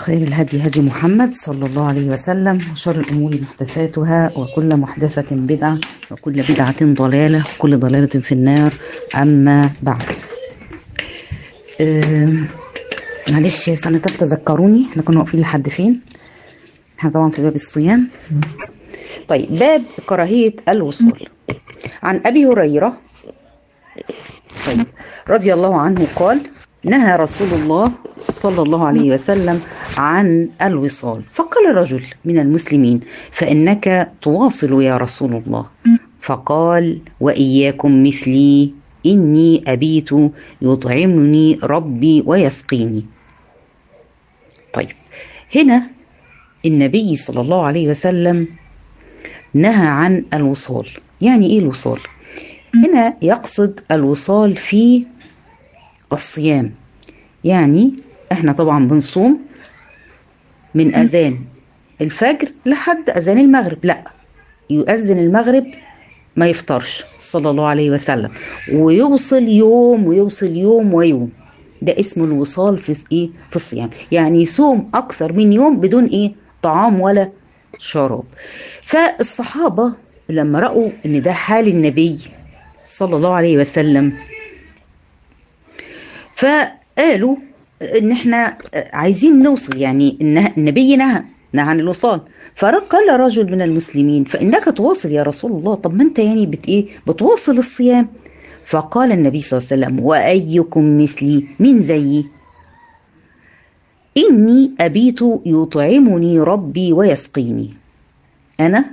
خير الهدي هدي محمد صلى الله عليه وسلم وشر الأمور محدثاتها وكل محدثة بدعة وكل بدعة ضلالة وكل ضلالة في النار أما بعد أه معلش يا سنة تذكروني احنا كنا واقفين لحد فين احنا طبعا في باب الصيام طيب باب كراهية الوصول عن أبي هريرة طيب رضي الله عنه قال نهى رسول الله صلى الله عليه وسلم عن الوصال فقال رجل من المسلمين فإنك تواصل يا رسول الله فقال وإياكم مثلي إني أبيت يطعمني ربي ويسقيني طيب هنا النبي صلى الله عليه وسلم نهى عن الوصال يعني ايه الوصال هنا يقصد الوصال في الصيام يعني احنا طبعا بنصوم من اذان الفجر لحد اذان المغرب لا يؤذن المغرب ما يفطرش صلى الله عليه وسلم ويوصل يوم ويوصل يوم ويوم ده اسمه الوصال في ايه في الصيام يعني يصوم اكثر من يوم بدون ايه طعام ولا شراب فالصحابه لما راوا ان ده حال النبي صلى الله عليه وسلم فقالوا ان احنا عايزين نوصل يعني ان النبي نهى نهى عن الوصال فقال رجل من المسلمين فانك تواصل يا رسول الله طب ما انت يعني بت ايه بتواصل الصيام فقال النبي صلى الله عليه وسلم وايكم مثلي من زيي اني ابيت يطعمني ربي ويسقيني انا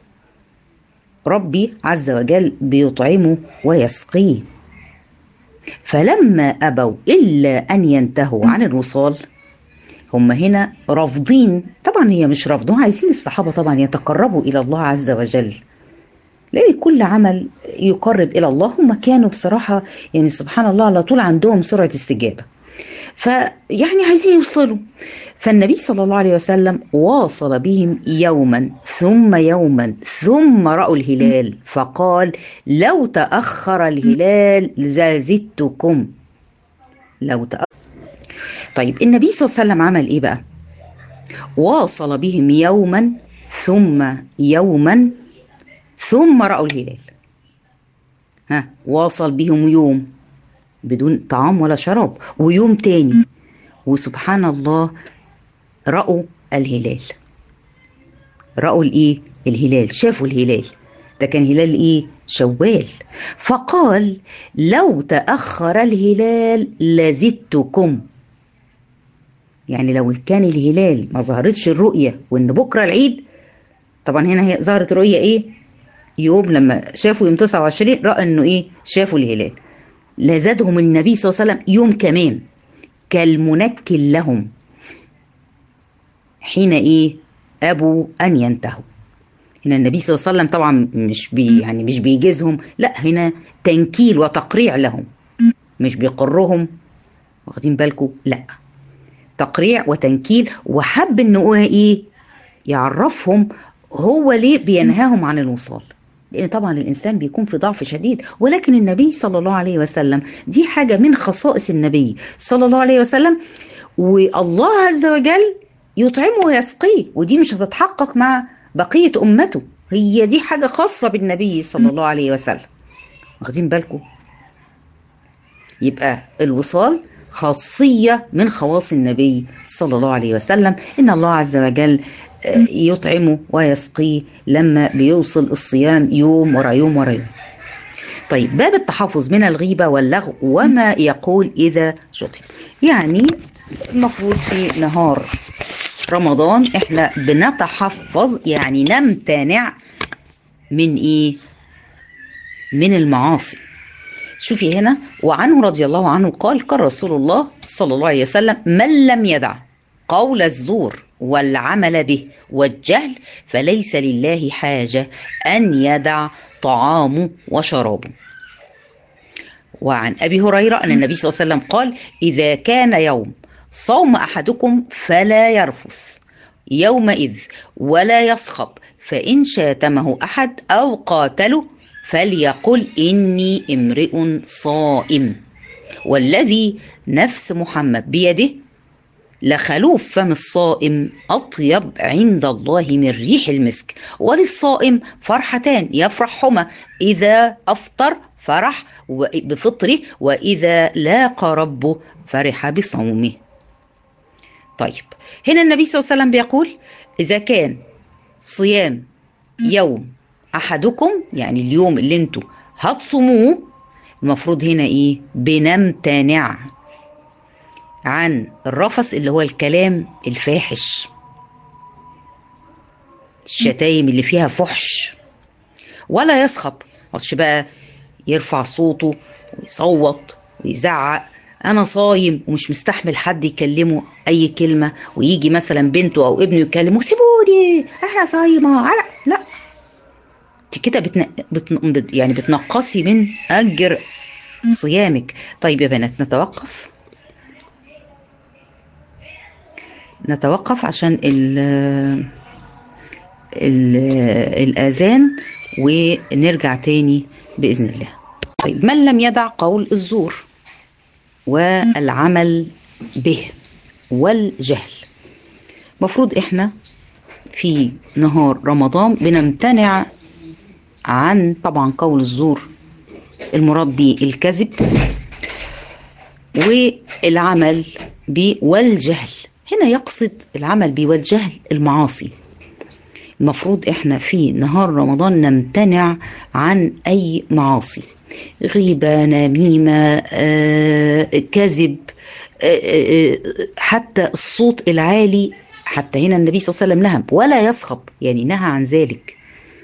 ربي عز وجل بيطعمه ويسقيه فلما ابوا الا ان ينتهوا عن الوصال هم هنا رافضين طبعا هي مش رافضين عايزين الصحابه طبعا يتقربوا الى الله عز وجل لان كل عمل يقرب الى الله هم كانوا بصراحه يعني سبحان الله على طول عندهم سرعه استجابه فيعني عايزين يوصلوا فالنبي صلى الله عليه وسلم واصل بهم يوما ثم يوما ثم رأوا الهلال فقال لو تأخر الهلال لزادتكم لو تأخر طيب النبي صلى الله عليه وسلم عمل ايه بقى واصل بهم يوما ثم يوما ثم رأوا الهلال ها واصل بهم يوم بدون طعام ولا شراب ويوم تاني وسبحان الله رأوا الهلال رأوا الايه الهلال شافوا الهلال ده كان هلال ايه شوال فقال لو تأخر الهلال لزدتكم يعني لو كان الهلال ما ظهرتش الرؤية وان بكرة العيد طبعا هنا هي ظهرت الرؤية ايه يوم لما شافوا يوم 29 رأى انه ايه شافوا الهلال لزادهم النبي صلى الله عليه وسلم يوم كمان كالمنكل لهم حين ايه ابوا ان ينتهوا هنا النبي صلى الله عليه وسلم طبعا مش بي يعني مش بيجيزهم لا هنا تنكيل وتقريع لهم مش بيقرهم واخدين بالكم لا تقريع وتنكيل وحب ان هو ايه يعرفهم هو ليه بينهاهم عن الوصال لان طبعا الانسان بيكون في ضعف شديد ولكن النبي صلى الله عليه وسلم دي حاجه من خصائص النبي صلى الله عليه وسلم والله عز وجل يطعمه ويسقيه ودي مش هتتحقق مع بقيه امته هي دي حاجه خاصه بالنبي صلى الله عليه وسلم واخدين بالكم يبقى الوصال خاصيه من خواص النبي صلى الله عليه وسلم ان الله عز وجل يطعمه ويسقيه لما بيوصل الصيام يوم ورا يوم ورا يوم طيب باب التحفظ من الغيبة واللغو وما يقول إذا شتم يعني المفروض في نهار رمضان احنا بنتحفظ يعني نمتنع من ايه من المعاصي شوفي هنا وعنه رضي الله عنه قال قال رسول الله صلى الله عليه وسلم من لم يدع قول الزور والعمل به والجهل فليس لله حاجة أن يدع طعامه وشرابه وعن أبي هريرة أن النبي صلى الله عليه وسلم قال إذا كان يوم صوم أحدكم فلا يرفث يومئذ ولا يصخب فإن شاتمه أحد أو قاتله فليقل إني امرئ صائم والذي نفس محمد بيده لخلوف فم الصائم أطيب عند الله من ريح المسك وللصائم فرحتان يفرحهما إذا أفطر فرح بفطره وإذا لاقى ربه فرح بصومه طيب هنا النبي صلى الله عليه وسلم بيقول إذا كان صيام يوم أحدكم يعني اليوم اللي انتوا هتصوموه المفروض هنا إيه بنمتنع عن الرفث اللي هو الكلام الفاحش الشتايم اللي فيها فحش ولا يصخب مقعدش بقى يرفع صوته ويصوت ويزعق انا صايم ومش مستحمل حد يكلمه اي كلمه ويجي مثلا بنته او ابنه يكلمه سيبوني احنا صايمه على لا انت كده بتن... بتن... يعني بتنقصي من اجر صيامك طيب يا بنات نتوقف نتوقف عشان ال ال الآذان ونرجع تاني بإذن الله طيب من لم يدع قول الزور والعمل به والجهل مفروض احنا في نهار رمضان بنمتنع عن طبعا قول الزور المراد به الكذب والعمل به والجهل هنا يقصد العمل به والجهل المعاصي المفروض احنا في نهار رمضان نمتنع عن اي معاصي غيبة نميمة آه، كذب آه، آه، حتى الصوت العالي حتى هنا النبي صلى الله عليه وسلم نهى ولا يصخب يعني نهى عن ذلك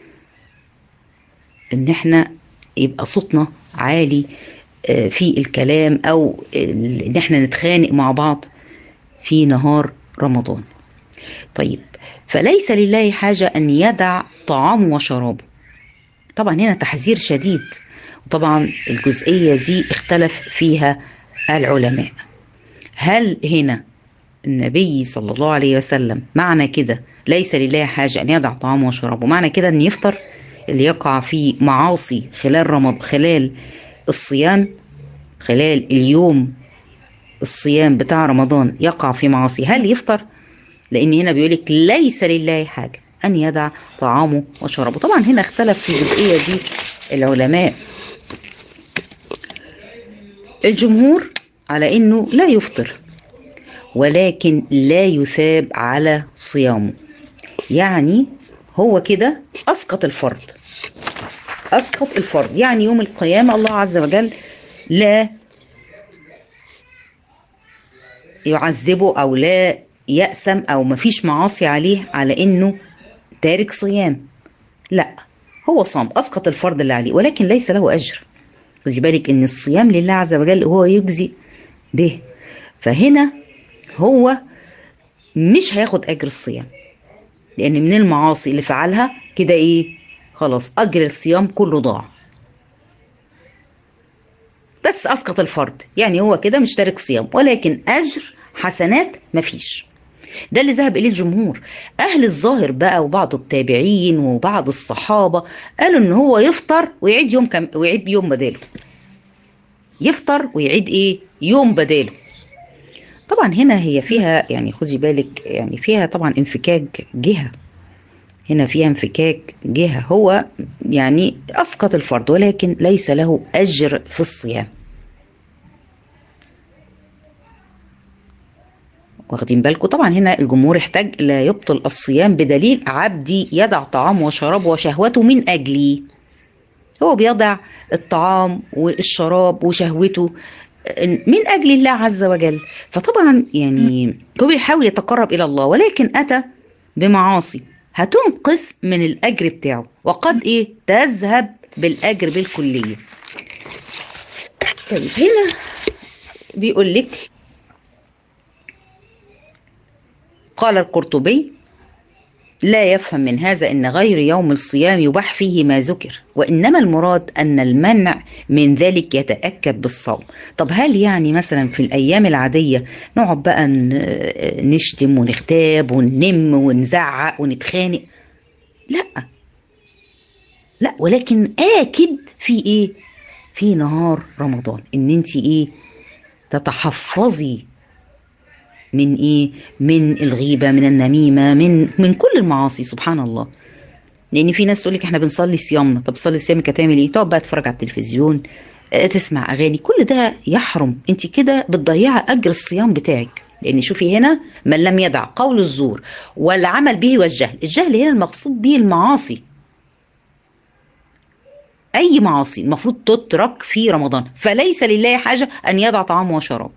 ان احنا يبقى صوتنا عالي في الكلام او ان احنا نتخانق مع بعض في نهار رمضان طيب فليس لله حاجة أن يدع طعامه وشرابه طبعا هنا تحذير شديد وطبعا الجزئية دي اختلف فيها العلماء هل هنا النبي صلى الله عليه وسلم معنى كده ليس لله حاجة أن يدع طعامه وشرابه معنى كده أن يفطر اللي يقع في معاصي خلال رمضان خلال الصيام خلال اليوم الصيام بتاع رمضان يقع في معاصي هل يفطر لان هنا بيقولك ليس لله حاجه ان يدع طعامه وشرابه طبعا هنا اختلف في الجزئيه دي العلماء الجمهور على انه لا يفطر ولكن لا يثاب على صيامه يعني هو كده اسقط الفرض اسقط الفرض يعني يوم القيامه الله عز وجل لا يعذبه او لا يأسم او مفيش معاصي عليه على انه تارك صيام لا هو صام اسقط الفرض اللي عليه ولكن ليس له اجر خدي بالك ان الصيام لله عز وجل هو يجزي به فهنا هو مش هياخد اجر الصيام لان من المعاصي اللي فعلها كده ايه خلاص اجر الصيام كله ضاع بس اسقط الفرض يعني هو كده مش تارك صيام ولكن اجر حسنات مفيش ده اللي ذهب اليه الجمهور اهل الظاهر بقى وبعض التابعين وبعض الصحابه قالوا ان هو يفطر ويعيد يوم كم ويعيد يوم بداله يفطر ويعيد ايه يوم بداله طبعا هنا هي فيها يعني خدي بالك يعني فيها طبعا انفكاك جهه هنا فيها انفكاك جهه هو يعني اسقط الفرض ولكن ليس له اجر في الصيام واخدين بالكم طبعا هنا الجمهور احتاج لا يبطل الصيام بدليل عبدي يدع طعامه وشرابه وشهوته من اجلي هو بيضع الطعام والشراب وشهوته من اجل الله عز وجل فطبعا يعني هو بيحاول يتقرب الى الله ولكن اتى بمعاصي هتنقص من الاجر بتاعه وقد ايه تذهب بالاجر بالكليه طيب هنا بيقول لك قال القرطبي لا يفهم من هذا ان غير يوم الصيام يباح فيه ما ذكر وانما المراد ان المنع من ذلك يتاكد بالصوم طب هل يعني مثلا في الايام العاديه نقعد بقى نشتم ونغتاب وننم ونزعق ونتخانق لا لا ولكن اكد في ايه في نهار رمضان ان انت ايه تتحفظي من ايه من الغيبه من النميمه من من كل المعاصي سبحان الله لان في ناس تقول لك احنا بنصلي صيامنا طب تصلي صيامك هتعمل ايه تقعد بقى تتفرج على التلفزيون آه، تسمع اغاني كل ده يحرم انت كده بتضيعي اجر الصيام بتاعك لان شوفي هنا من لم يدع قول الزور والعمل به والجهل الجهل هنا المقصود به المعاصي اي معاصي المفروض تترك في رمضان فليس لله حاجه ان يدع طعام وشراب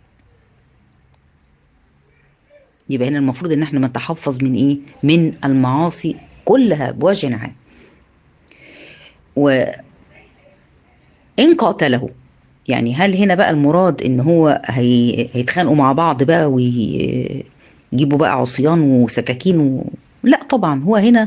يبقى هنا المفروض ان احنا نتحفظ من ايه من المعاصي كلها بوجه عام وإن قاتله يعني هل هنا بقى المراد ان هو هي... هيتخانقوا مع بعض بقى ويجيبوا بقى عصيان وسكاكين و... لا طبعا هو هنا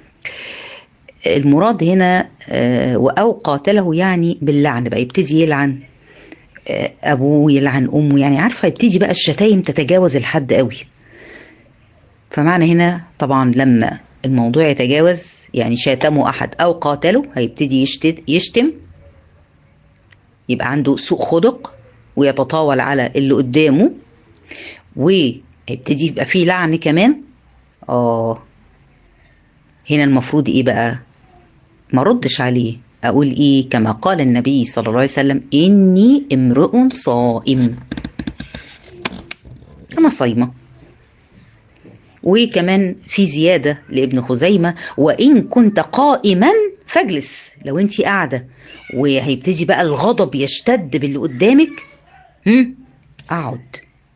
المراد هنا آه، او قاتله يعني باللعن بقى يبتدي يلعن آه، ابوه يلعن امه يعني عارفه يبتدي بقى الشتايم تتجاوز الحد قوي فمعنى هنا طبعا لما الموضوع يتجاوز يعني شاتمه احد او قاتله هيبتدي يشتد يشتم يبقى عنده سوء خلق ويتطاول على اللي قدامه ويبتدي يبقى فيه لعن كمان اه هنا المفروض ايه بقى ما ردش عليه اقول ايه كما قال النبي صلى الله عليه وسلم اني امرؤ صائم انا صايمه وكمان في زيادة لابن خزيمة وإن كنت قائما فاجلس لو انت قاعدة وهيبتدي بقى الغضب يشتد باللي قدامك هم اقعد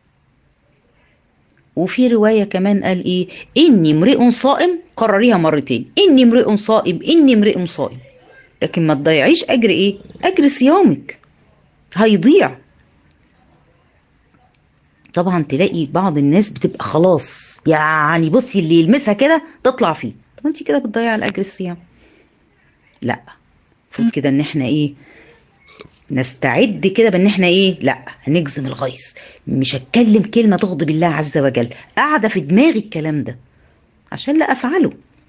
وفي رواية كمان قال ايه اني امرئ صائم قرريها مرتين اني امرئ صائم اني امرئ صائم لكن ما تضيعيش اجر ايه اجر صيامك هيضيع طبعا تلاقي بعض الناس بتبقى خلاص يعني بصي اللي يلمسها كده تطلع فيه طب انت كده بتضيع الاجر الصيام لا المفروض كده ان احنا ايه نستعد كده بان احنا ايه لا هنجزم الغيظ مش هتكلم كلمه تغضب الله عز وجل قاعده في دماغي الكلام ده عشان لا افعله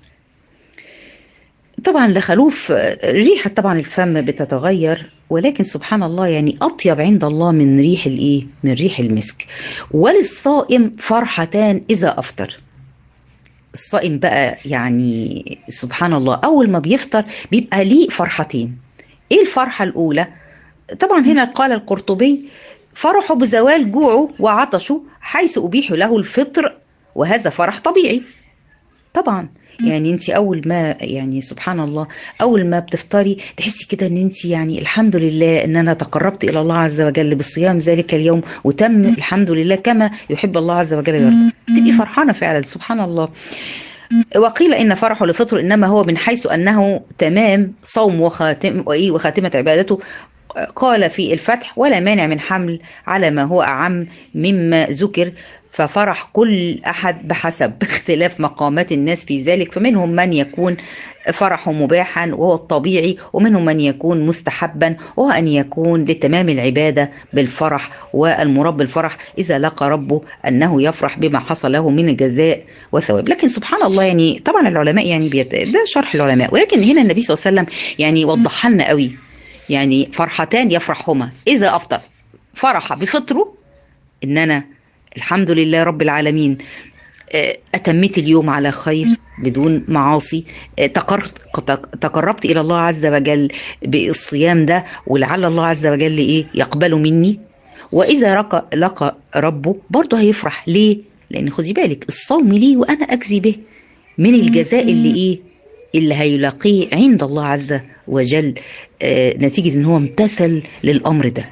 طبعا لخلوف ريحة طبعا الفم بتتغير ولكن سبحان الله يعني أطيب عند الله من ريح الإيه؟ من ريح المسك وللصائم فرحتان إذا أفطر الصائم بقى يعني سبحان الله أول ما بيفطر بيبقى ليه فرحتين إيه الفرحة الأولى؟ طبعا هنا قال القرطبي فرحه بزوال جوعه وعطشه حيث أبيح له الفطر وهذا فرح طبيعي طبعا يعني انت اول ما يعني سبحان الله اول ما بتفطري تحسي كده ان انت يعني الحمد لله ان انا تقربت الى الله عز وجل بالصيام ذلك اليوم وتم الحمد لله كما يحب الله عز وجل يرضى تبقي فرحانه فعلا سبحان الله وقيل ان فرحه لفطر انما هو من حيث انه تمام صوم وخاتم وايه وخاتمه عبادته قال في الفتح ولا مانع من حمل على ما هو اعم مما ذكر ففرح كل احد بحسب اختلاف مقامات الناس في ذلك فمنهم من يكون فرحه مباحا وهو الطبيعي ومنهم من يكون مستحبا وهو ان يكون لتمام العباده بالفرح والمراد بالفرح اذا لقى ربه انه يفرح بما حصل له من الجزاء والثواب لكن سبحان الله يعني طبعا العلماء يعني بيت... ده شرح العلماء ولكن هنا النبي صلى الله عليه وسلم يعني وضحها لنا قوي يعني فرحتان يفرحهما اذا افطر فرح بفطره ان انا الحمد لله رب العالمين أتميت اليوم على خير بدون معاصي تقربت إلى الله عز وجل بالصيام ده ولعل الله عز وجل إيه يقبله مني وإذا لقى, لقى ربه برضه هيفرح ليه؟ لأن خدي بالك الصوم ليه وأنا أجزي به من الجزاء اللي إيه؟ اللي هيلاقيه عند الله عز وجل نتيجة إن هو امتثل للأمر ده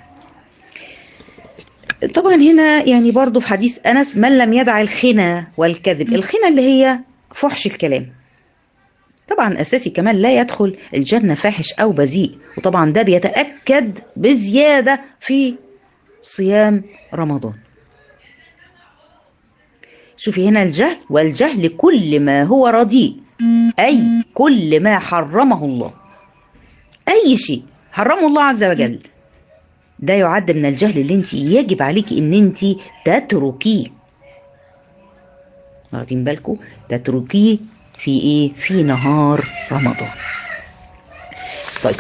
طبعا هنا يعني برضو في حديث أنس من لم يدع الخنا والكذب الخنا اللي هي فحش الكلام طبعا أساسي كمان لا يدخل الجنة فاحش أو بذيء وطبعا ده بيتأكد بزيادة في صيام رمضان شوفي هنا الجهل والجهل كل ما هو رديء أي كل ما حرمه الله أي شيء حرمه الله عز وجل ده يعد من الجهل اللي انت يجب عليكي ان انت تتركيه واخدين بالكم تتركيه في ايه في نهار رمضان طيب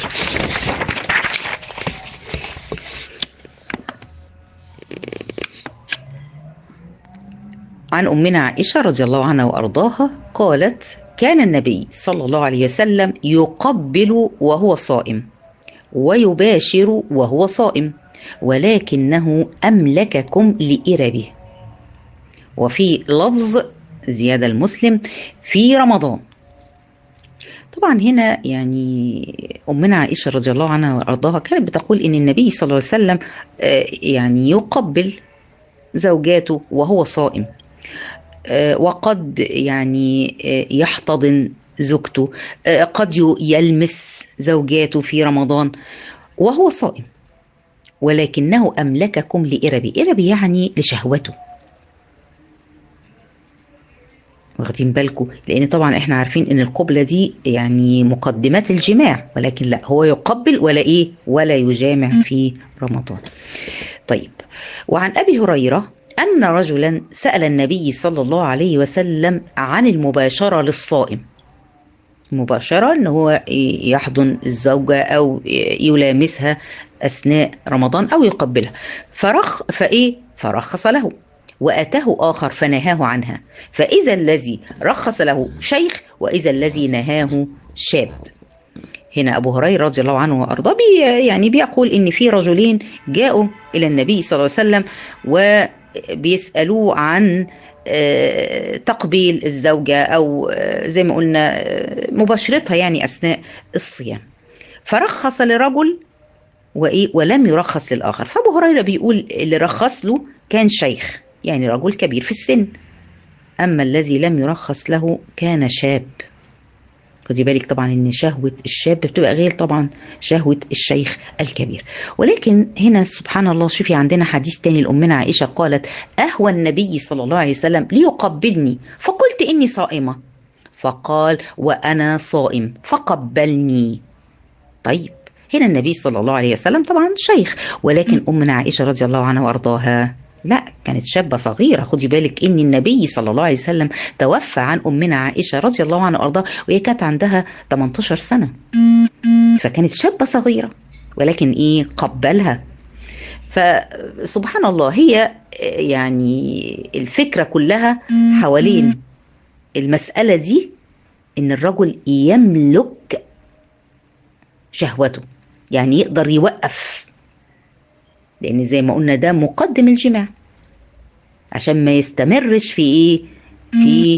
عن أمنا عائشة رضي الله عنها وأرضاها قالت كان النبي صلى الله عليه وسلم يقبل وهو صائم ويباشر وهو صائم ولكنه أملككم لإربه وفي لفظ زيادة المسلم في رمضان طبعا هنا يعني أمنا عائشة رضي الله عنها وأرضاها كانت بتقول إن النبي صلى الله عليه وسلم يعني يقبل زوجاته وهو صائم وقد يعني يحتضن زوجته قد يلمس زوجاته في رمضان وهو صائم ولكنه أملككم لإربي إربي يعني لشهوته واخدين بالكم لان طبعا احنا عارفين ان القبله دي يعني مقدمات الجماع ولكن لا هو يقبل ولا ايه ولا يجامع في رمضان طيب وعن ابي هريره ان رجلا سال النبي صلى الله عليه وسلم عن المباشره للصائم المباشره ان هو يحضن الزوجه او يلامسها اثناء رمضان او يقبلها فرخ فايه فرخص له واتاه اخر فنهاه عنها فاذا الذي رخص له شيخ واذا الذي نهاه شاب هنا ابو هريره رضي الله عنه وارضاه بي يعني بيقول ان في رجلين جاءوا الى النبي صلى الله عليه وسلم وبيسالوه عن تقبيل الزوجه او زي ما قلنا مباشرتها يعني اثناء الصيام فرخص لرجل وايه ولم يرخص للاخر فابو هريره بيقول اللي رخص له كان شيخ يعني رجل كبير في السن أما الذي لم يرخص له كان شاب خدي بالك طبعا ان شهوة الشاب بتبقى غير طبعا شهوة الشيخ الكبير ولكن هنا سبحان الله شوفي عندنا حديث تاني لأمنا عائشة قالت أهوى النبي صلى الله عليه وسلم ليقبلني فقلت إني صائمة فقال وأنا صائم فقبلني طيب هنا النبي صلى الله عليه وسلم طبعا شيخ ولكن أمنا عائشة رضي الله عنها وأرضاها لا كانت شابة صغيرة خدي بالك إن النبي صلى الله عليه وسلم توفى عن أمنا عائشة رضي الله عنها وأرضاها وهي كانت عندها 18 سنة فكانت شابة صغيرة ولكن إيه قبلها فسبحان الله هي يعني الفكرة كلها حوالين المسألة دي إن الرجل يملك شهوته يعني يقدر يوقف لان زي ما قلنا ده مقدم الجماع عشان ما يستمرش في ايه في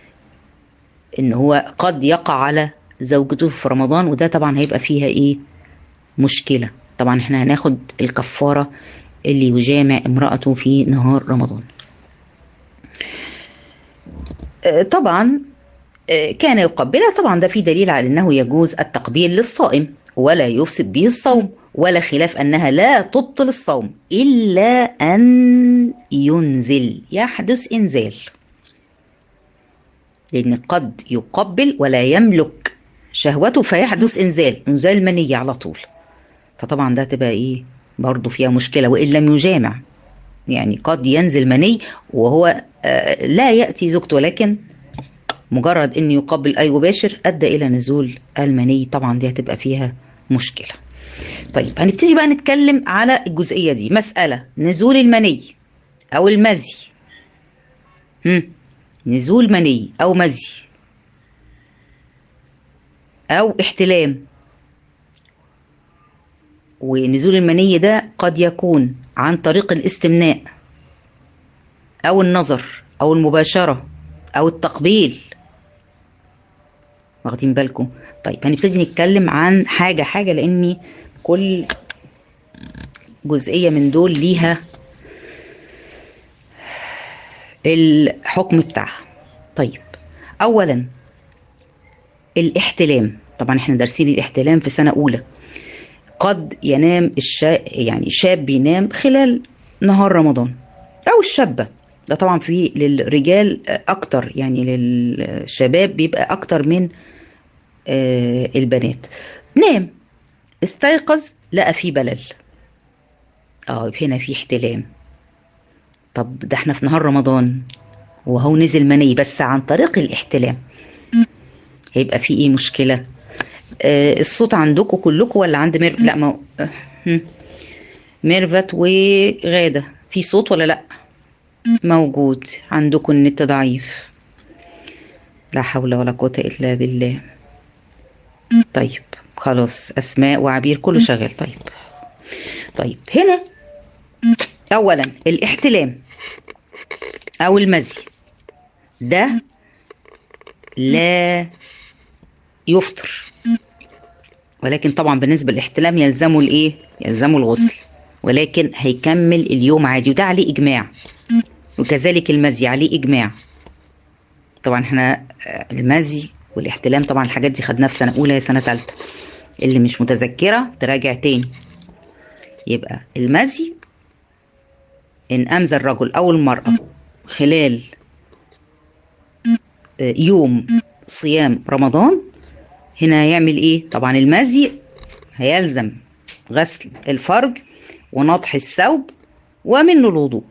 ان هو قد يقع على زوجته في رمضان وده طبعا هيبقى فيها ايه مشكله طبعا احنا هناخد الكفاره اللي يجامع امراته في نهار رمضان طبعا كان يقبلها طبعا ده في دليل على انه يجوز التقبيل للصائم ولا يفسد به الصوم ولا خلاف أنها لا تبطل الصوم إلا أن ينزل يحدث إنزال لأن قد يقبل ولا يملك شهوته فيحدث إنزال إنزال المنية على طول فطبعا ده تبقى إيه برضه فيها مشكلة وإن لم يجامع يعني قد ينزل مني وهو آه لا يأتي زوجته ولكن مجرد أن يقبل أي مباشر أدى إلى نزول المني طبعا دي هتبقى فيها مشكلة طيب هنبتدي بقى نتكلم على الجزئية دي مسألة نزول المني أو المزي هم. نزول مني أو مزي أو احتلام ونزول المني ده قد يكون عن طريق الاستمناء أو النظر أو المباشرة أو التقبيل واخدين بالكم طيب هنبتدي نتكلم عن حاجة حاجة لأني كل جزئية من دول ليها الحكم بتاعها طيب أولا الاحتلام طبعا احنا دارسين الاحتلام في سنة أولى قد ينام الشا... يعني شاب ينام خلال نهار رمضان أو الشابة ده طبعا في للرجال أكتر يعني للشباب بيبقى أكتر من آه البنات نام استيقظ لقى فيه بلل اه هنا في احتلام طب ده احنا في نهار رمضان وهو نزل مني بس عن طريق الاحتلام هيبقى في ايه مشكله آه الصوت عندكم كلكم ولا عند مير لا ما آه. ميرفت وغاده في صوت ولا لا موجود عندكم النت ضعيف لا حول ولا قوة إلا بالله طيب خلاص أسماء وعبير كله شغال طيب طيب هنا أولا الاحتلام أو المزي ده لا يفطر ولكن طبعا بالنسبة للاحتلام يلزمه الايه يلزمه الغسل ولكن هيكمل اليوم عادي وده عليه إجماع وكذلك المزي عليه إجماع طبعا احنا المزي والاحتلام طبعا الحاجات دي خدناها في سنة أولى يا سنة تالتة اللي مش متذكرة تراجع تاني يبقى المزي إن أمزى الرجل أو المرأة خلال يوم صيام رمضان هنا هيعمل ايه طبعا المزي هيلزم غسل الفرج ونطح الثوب ومنه الوضوء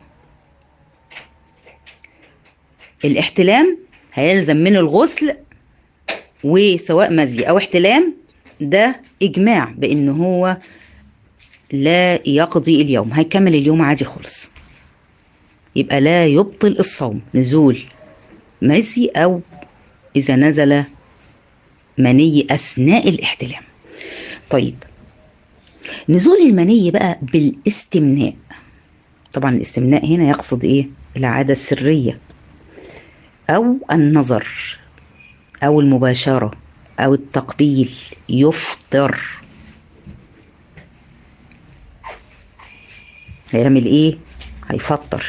الاحتلام هيلزم من الغسل وسواء مزي او احتلام ده اجماع بان هو لا يقضي اليوم هيكمل اليوم عادي خالص يبقى لا يبطل الصوم نزول مزي او اذا نزل مني اثناء الاحتلام طيب نزول المني بقى بالاستمناء طبعا الاستمناء هنا يقصد ايه العاده السريه او النظر او المباشره او التقبيل يفطر هيعمل ايه هيفطر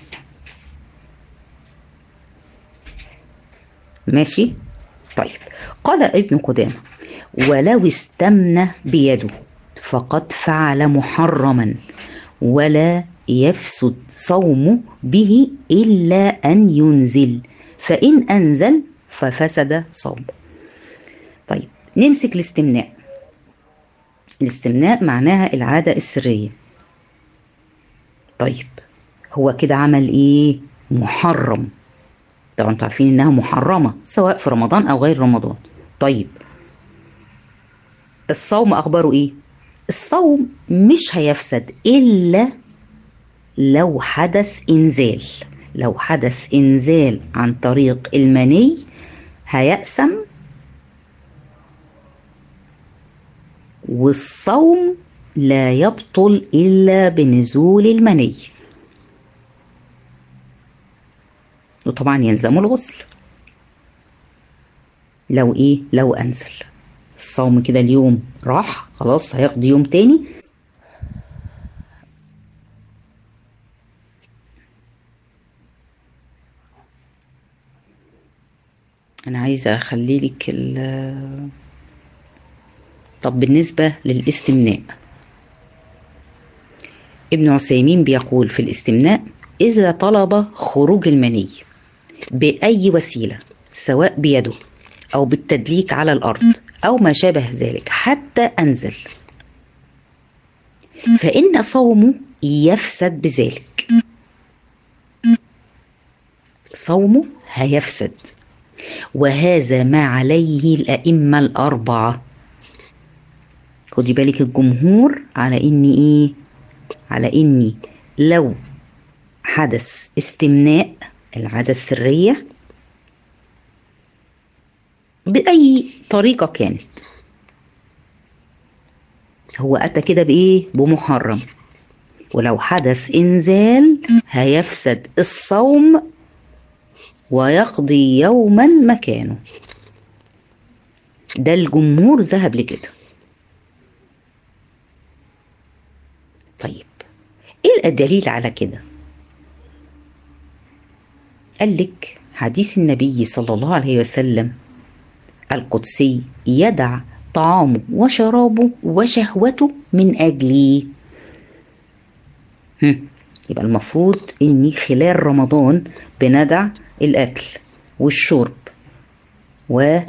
ماشي طيب قال ابن قدامة ولو استمنى بيده فقد فعل محرما ولا يفسد صومه به إلا أن ينزل فإن أنزل ففسد صومه طيب نمسك الاستمناء الاستمناء معناها العادة السرية طيب هو كده عمل ايه محرم طبعا انتوا عارفين انها محرمة سواء في رمضان او غير رمضان طيب الصوم اخباره ايه الصوم مش هيفسد الا لو حدث انزال لو حدث انزال عن طريق المني هيأسم والصوم لا يبطل الا بنزول المني وطبعا يلزمه الغسل لو ايه لو انزل الصوم كده اليوم راح خلاص هيقضي يوم تاني انا عايزه اخلي لك ال طب بالنسبه للاستمناء ابن عثيمين بيقول في الاستمناء إذا طلب خروج المني بأي وسيلة سواء بيده أو بالتدليك على الأرض أو ما شابه ذلك حتى أنزل فإن صومه يفسد بذلك صومه هيفسد وهذا ما عليه الأئمة الأربعة خدي بالك الجمهور على إني إيه على إني لو حدث استمناء العادة السرية بأي طريقة كانت هو أتى كده بإيه بمحرم ولو حدث إنزال هيفسد الصوم ويقضي يوما مكانه ده الجمهور ذهب لكده طيب ايه الدليل على كده قال لك حديث النبي صلى الله عليه وسلم القدسي يدع طعامه وشرابه وشهوته من أجلي يبقى المفروض إني خلال رمضان بندع الأكل والشرب و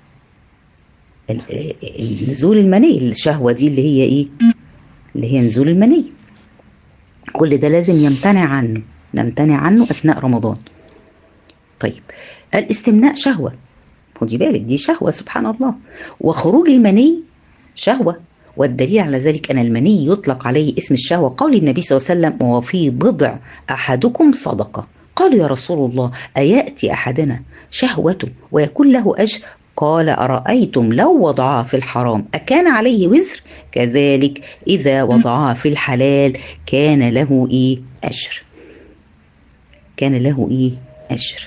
نزول المني الشهوة دي اللي هي إيه اللي هي نزول المني كل ده لازم يمتنع عنه نمتنع عنه أثناء رمضان طيب الاستمناء شهوة خدي بالك دي شهوة سبحان الله وخروج المني شهوة والدليل على ذلك أن المني يطلق عليه اسم الشهوة قول النبي صلى الله عليه وسلم وفي بضع أحدكم صدقة قالوا يا رسول الله أيأتي أحدنا شهوته ويكون له أجر قال أرأيتم لو وضعها في الحرام أكان عليه وزر كذلك إذا وضعها في الحلال كان له إيه أجر كان له إيه أجر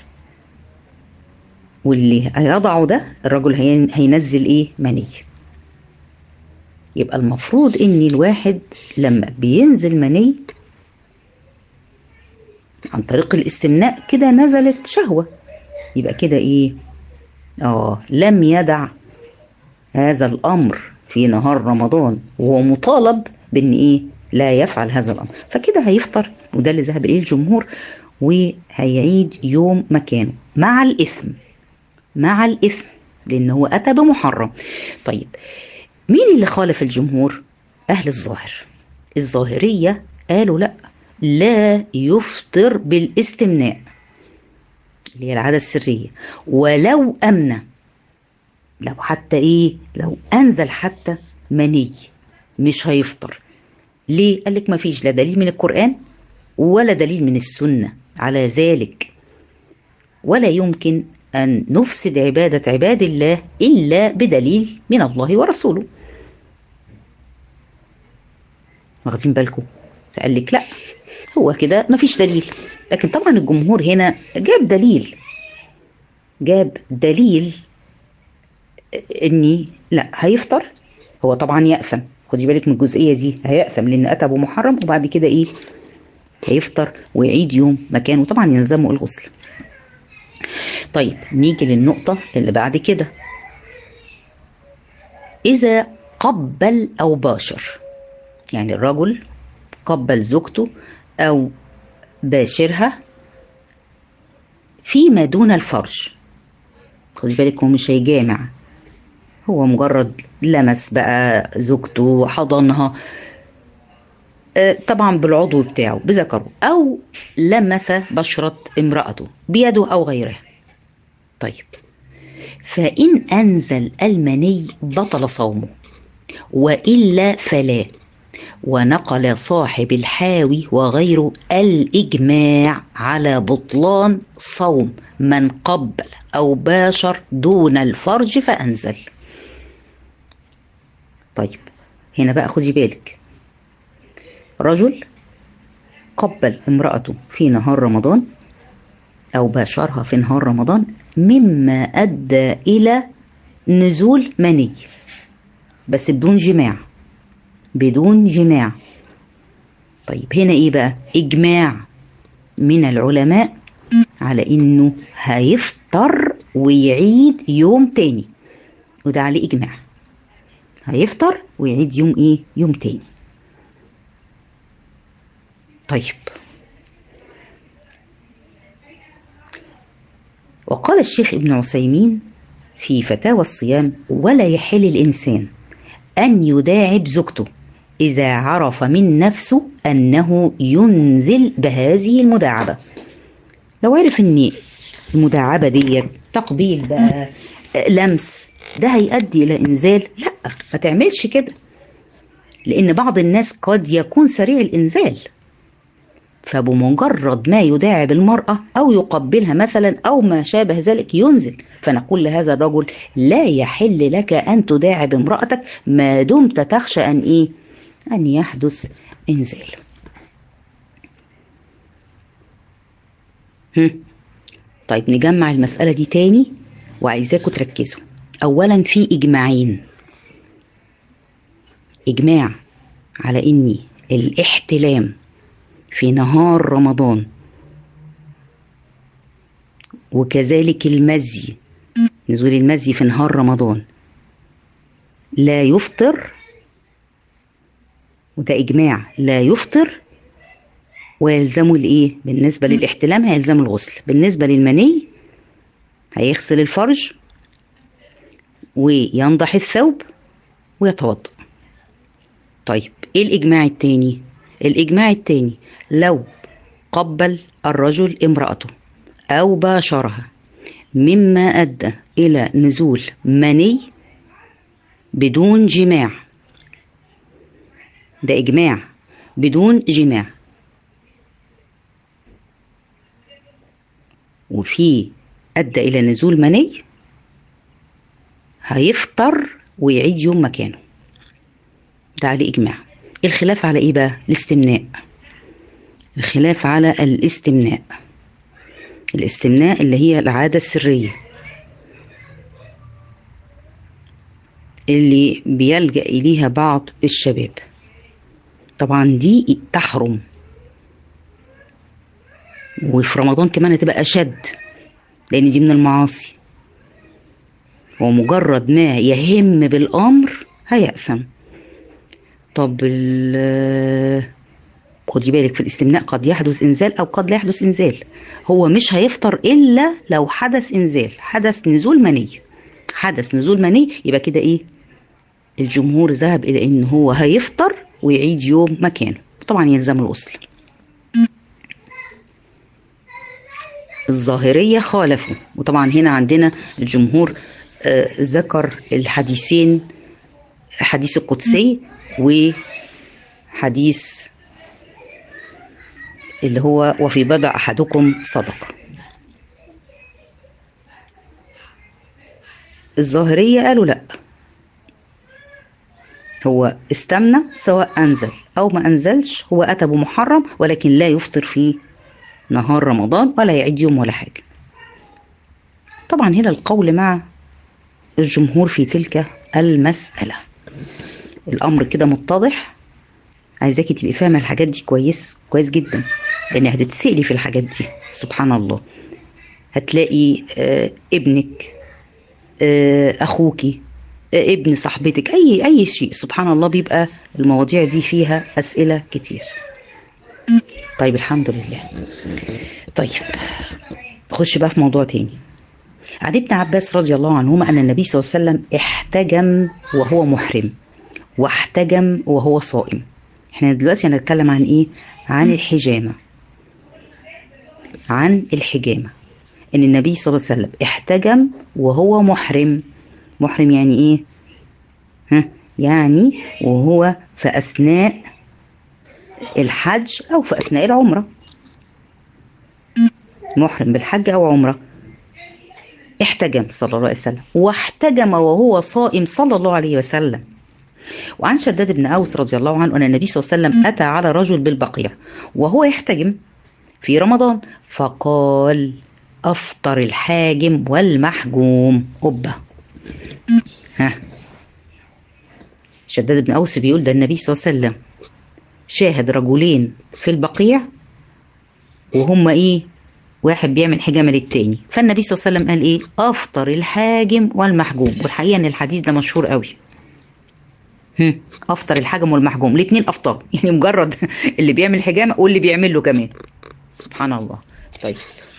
واللي هيضعه ده الرجل هينزل إيه مني يبقى المفروض ان الواحد لما بينزل مني عن طريق الاستمناء كده نزلت شهوة يبقى كده ايه اه لم يدع هذا الامر في نهار رمضان وهو مطالب بان ايه لا يفعل هذا الامر فكده هيفطر وده اللي ذهب اليه الجمهور وهيعيد يوم مكانه مع الاثم مع الاثم لانه اتى بمحرم طيب مين اللي خالف الجمهور اهل الظاهر الظاهريه قالوا لا لا يفطر بالاستمناء اللي هي العادة السرية ولو أمنى لو حتى إيه لو أنزل حتى مني مش هيفطر ليه؟ قال لك ما فيش لا دليل من القرآن ولا دليل من السنة على ذلك ولا يمكن أن نفسد عبادة عباد الله إلا بدليل من الله ورسوله واخدين بالكم فقال لك لا هو كده مفيش دليل لكن طبعا الجمهور هنا جاب دليل جاب دليل اني لا هيفطر هو طبعا يأثم خدي بالك من الجزئيه دي هيأثم لان اتى محرم وبعد كده ايه هيفطر ويعيد يوم مكانه طبعا يلزمه الغسل طيب نيجي للنقطه اللي بعد كده اذا قبل او باشر يعني الرجل قبل زوجته أو باشرها فيما دون الفرج خدي بالك هو مش هيجامع هو مجرد لمس بقى زوجته حضنها طبعا بالعضو بتاعه بذكره أو لمس بشرة امرأته بيده أو غيرها طيب فإن أنزل المني بطل صومه وإلا فلا ونقل صاحب الحاوي وغيره الإجماع على بطلان صوم من قبل أو باشر دون الفرج فأنزل طيب هنا بقى خدي بالك رجل قبل امرأته في نهار رمضان أو باشرها في نهار رمضان مما أدى إلى نزول مني بس بدون جماع بدون جماع طيب هنا ايه بقى اجماع من العلماء على انه هيفطر ويعيد يوم تاني وده عليه اجماع هيفطر ويعيد يوم ايه يوم تاني طيب وقال الشيخ ابن عثيمين في فتاوى الصيام ولا يحل الانسان ان يداعب زوجته إذا عرف من نفسه أنه ينزل بهذه المداعبة لو عرف أن المداعبة دي تقبيل بقى لمس ده هيؤدي إلى إنزال لا ما تعملش كده لأن بعض الناس قد يكون سريع الإنزال فبمجرد ما يداعب المرأة أو يقبلها مثلا أو ما شابه ذلك ينزل فنقول لهذا الرجل لا يحل لك أن تداعب امرأتك ما دمت تخشى أن إيه أن يحدث إنزال هم. طيب نجمع المسألة دي تاني وعايزاكم تركزوا أولا في إجماعين إجماع على إني الاحتلام في نهار رمضان وكذلك المزي نزول المزي في نهار رمضان لا يفطر وده إجماع لا يفطر ويلزمه الإيه؟ بالنسبة للاحتلام هيلزم الغسل بالنسبة للمني هيغسل الفرج وينضح الثوب ويتوضأ طيب إيه الإجماع التاني؟ الإجماع التاني لو قبل الرجل امرأته أو باشرها مما أدى إلى نزول مني بدون جماع ده إجماع بدون جماع وفي أدى إلى نزول مني هيفطر ويعيد يوم مكانه ده عليه إجماع الخلاف على إيه بقى؟ الاستمناء الخلاف على الاستمناء الاستمناء اللي هي العادة السرية اللي بيلجأ إليها بعض الشباب طبعا دي تحرم وفي رمضان كمان هتبقى أشد لأن دي من المعاصي ومجرد ما يهم بالأمر هيأثم طب خدي بالك في الاستمناء قد يحدث إنزال أو قد لا يحدث إنزال هو مش هيفطر إلا لو حدث إنزال حدث نزول مني حدث نزول مني يبقى كده إيه الجمهور ذهب إلى إن هو هيفطر ويعيد يوم مكانه طبعا يلزم الوصل الظاهرية خالفوا وطبعا هنا عندنا الجمهور آه ذكر الحديثين حديث القدسي وحديث اللي هو وفي بضع أحدكم صدقة الظاهرية قالوا لأ هو استمنى سواء أنزل أو ما أنزلش هو أتى بمحرم ولكن لا يفطر في نهار رمضان ولا يعيد يوم ولا حاجة طبعا هنا القول مع الجمهور في تلك المسألة الأمر كده متضح عايزاكي تبقي فاهمة الحاجات دي كويس كويس جدا لأن هتتسألي في الحاجات دي سبحان الله هتلاقي آه ابنك آه أخوكي آه ابن صاحبتك أي أي شيء سبحان الله بيبقى المواضيع دي فيها أسئلة كتير طيب الحمد لله طيب خش بقى في موضوع تاني عن ابن عباس رضي الله عنهما أن النبي صلى الله عليه وسلم احتجم وهو محرم واحتجم وهو صائم احنا دلوقتي هنتكلم عن ايه عن الحجامة عن الحجامة ان النبي صلى الله عليه وسلم احتجم وهو محرم محرم يعني ايه ها يعني وهو في اثناء الحج او في اثناء العمره محرم بالحج او عمره احتجم صلى الله عليه وسلم واحتجم وهو صائم صلى الله عليه وسلم وعن شداد بن أوس رضي الله عنه أن النبي صلى الله عليه وسلم أتى على رجل بالبقيع وهو يحتجم في رمضان فقال أفطر الحاجم والمحجوم أبة ها شداد بن أوس بيقول ده النبي صلى الله عليه وسلم شاهد رجلين في البقيع وهم إيه واحد بيعمل حجامة للتاني فالنبي صلى الله عليه وسلم قال إيه أفطر الحاجم والمحجوم والحقيقة إن الحديث ده مشهور قوي افطر الحجم والمحجوم الاثنين افطار يعني مجرد اللي بيعمل حجامه واللي بيعمل له كمان سبحان الله طيب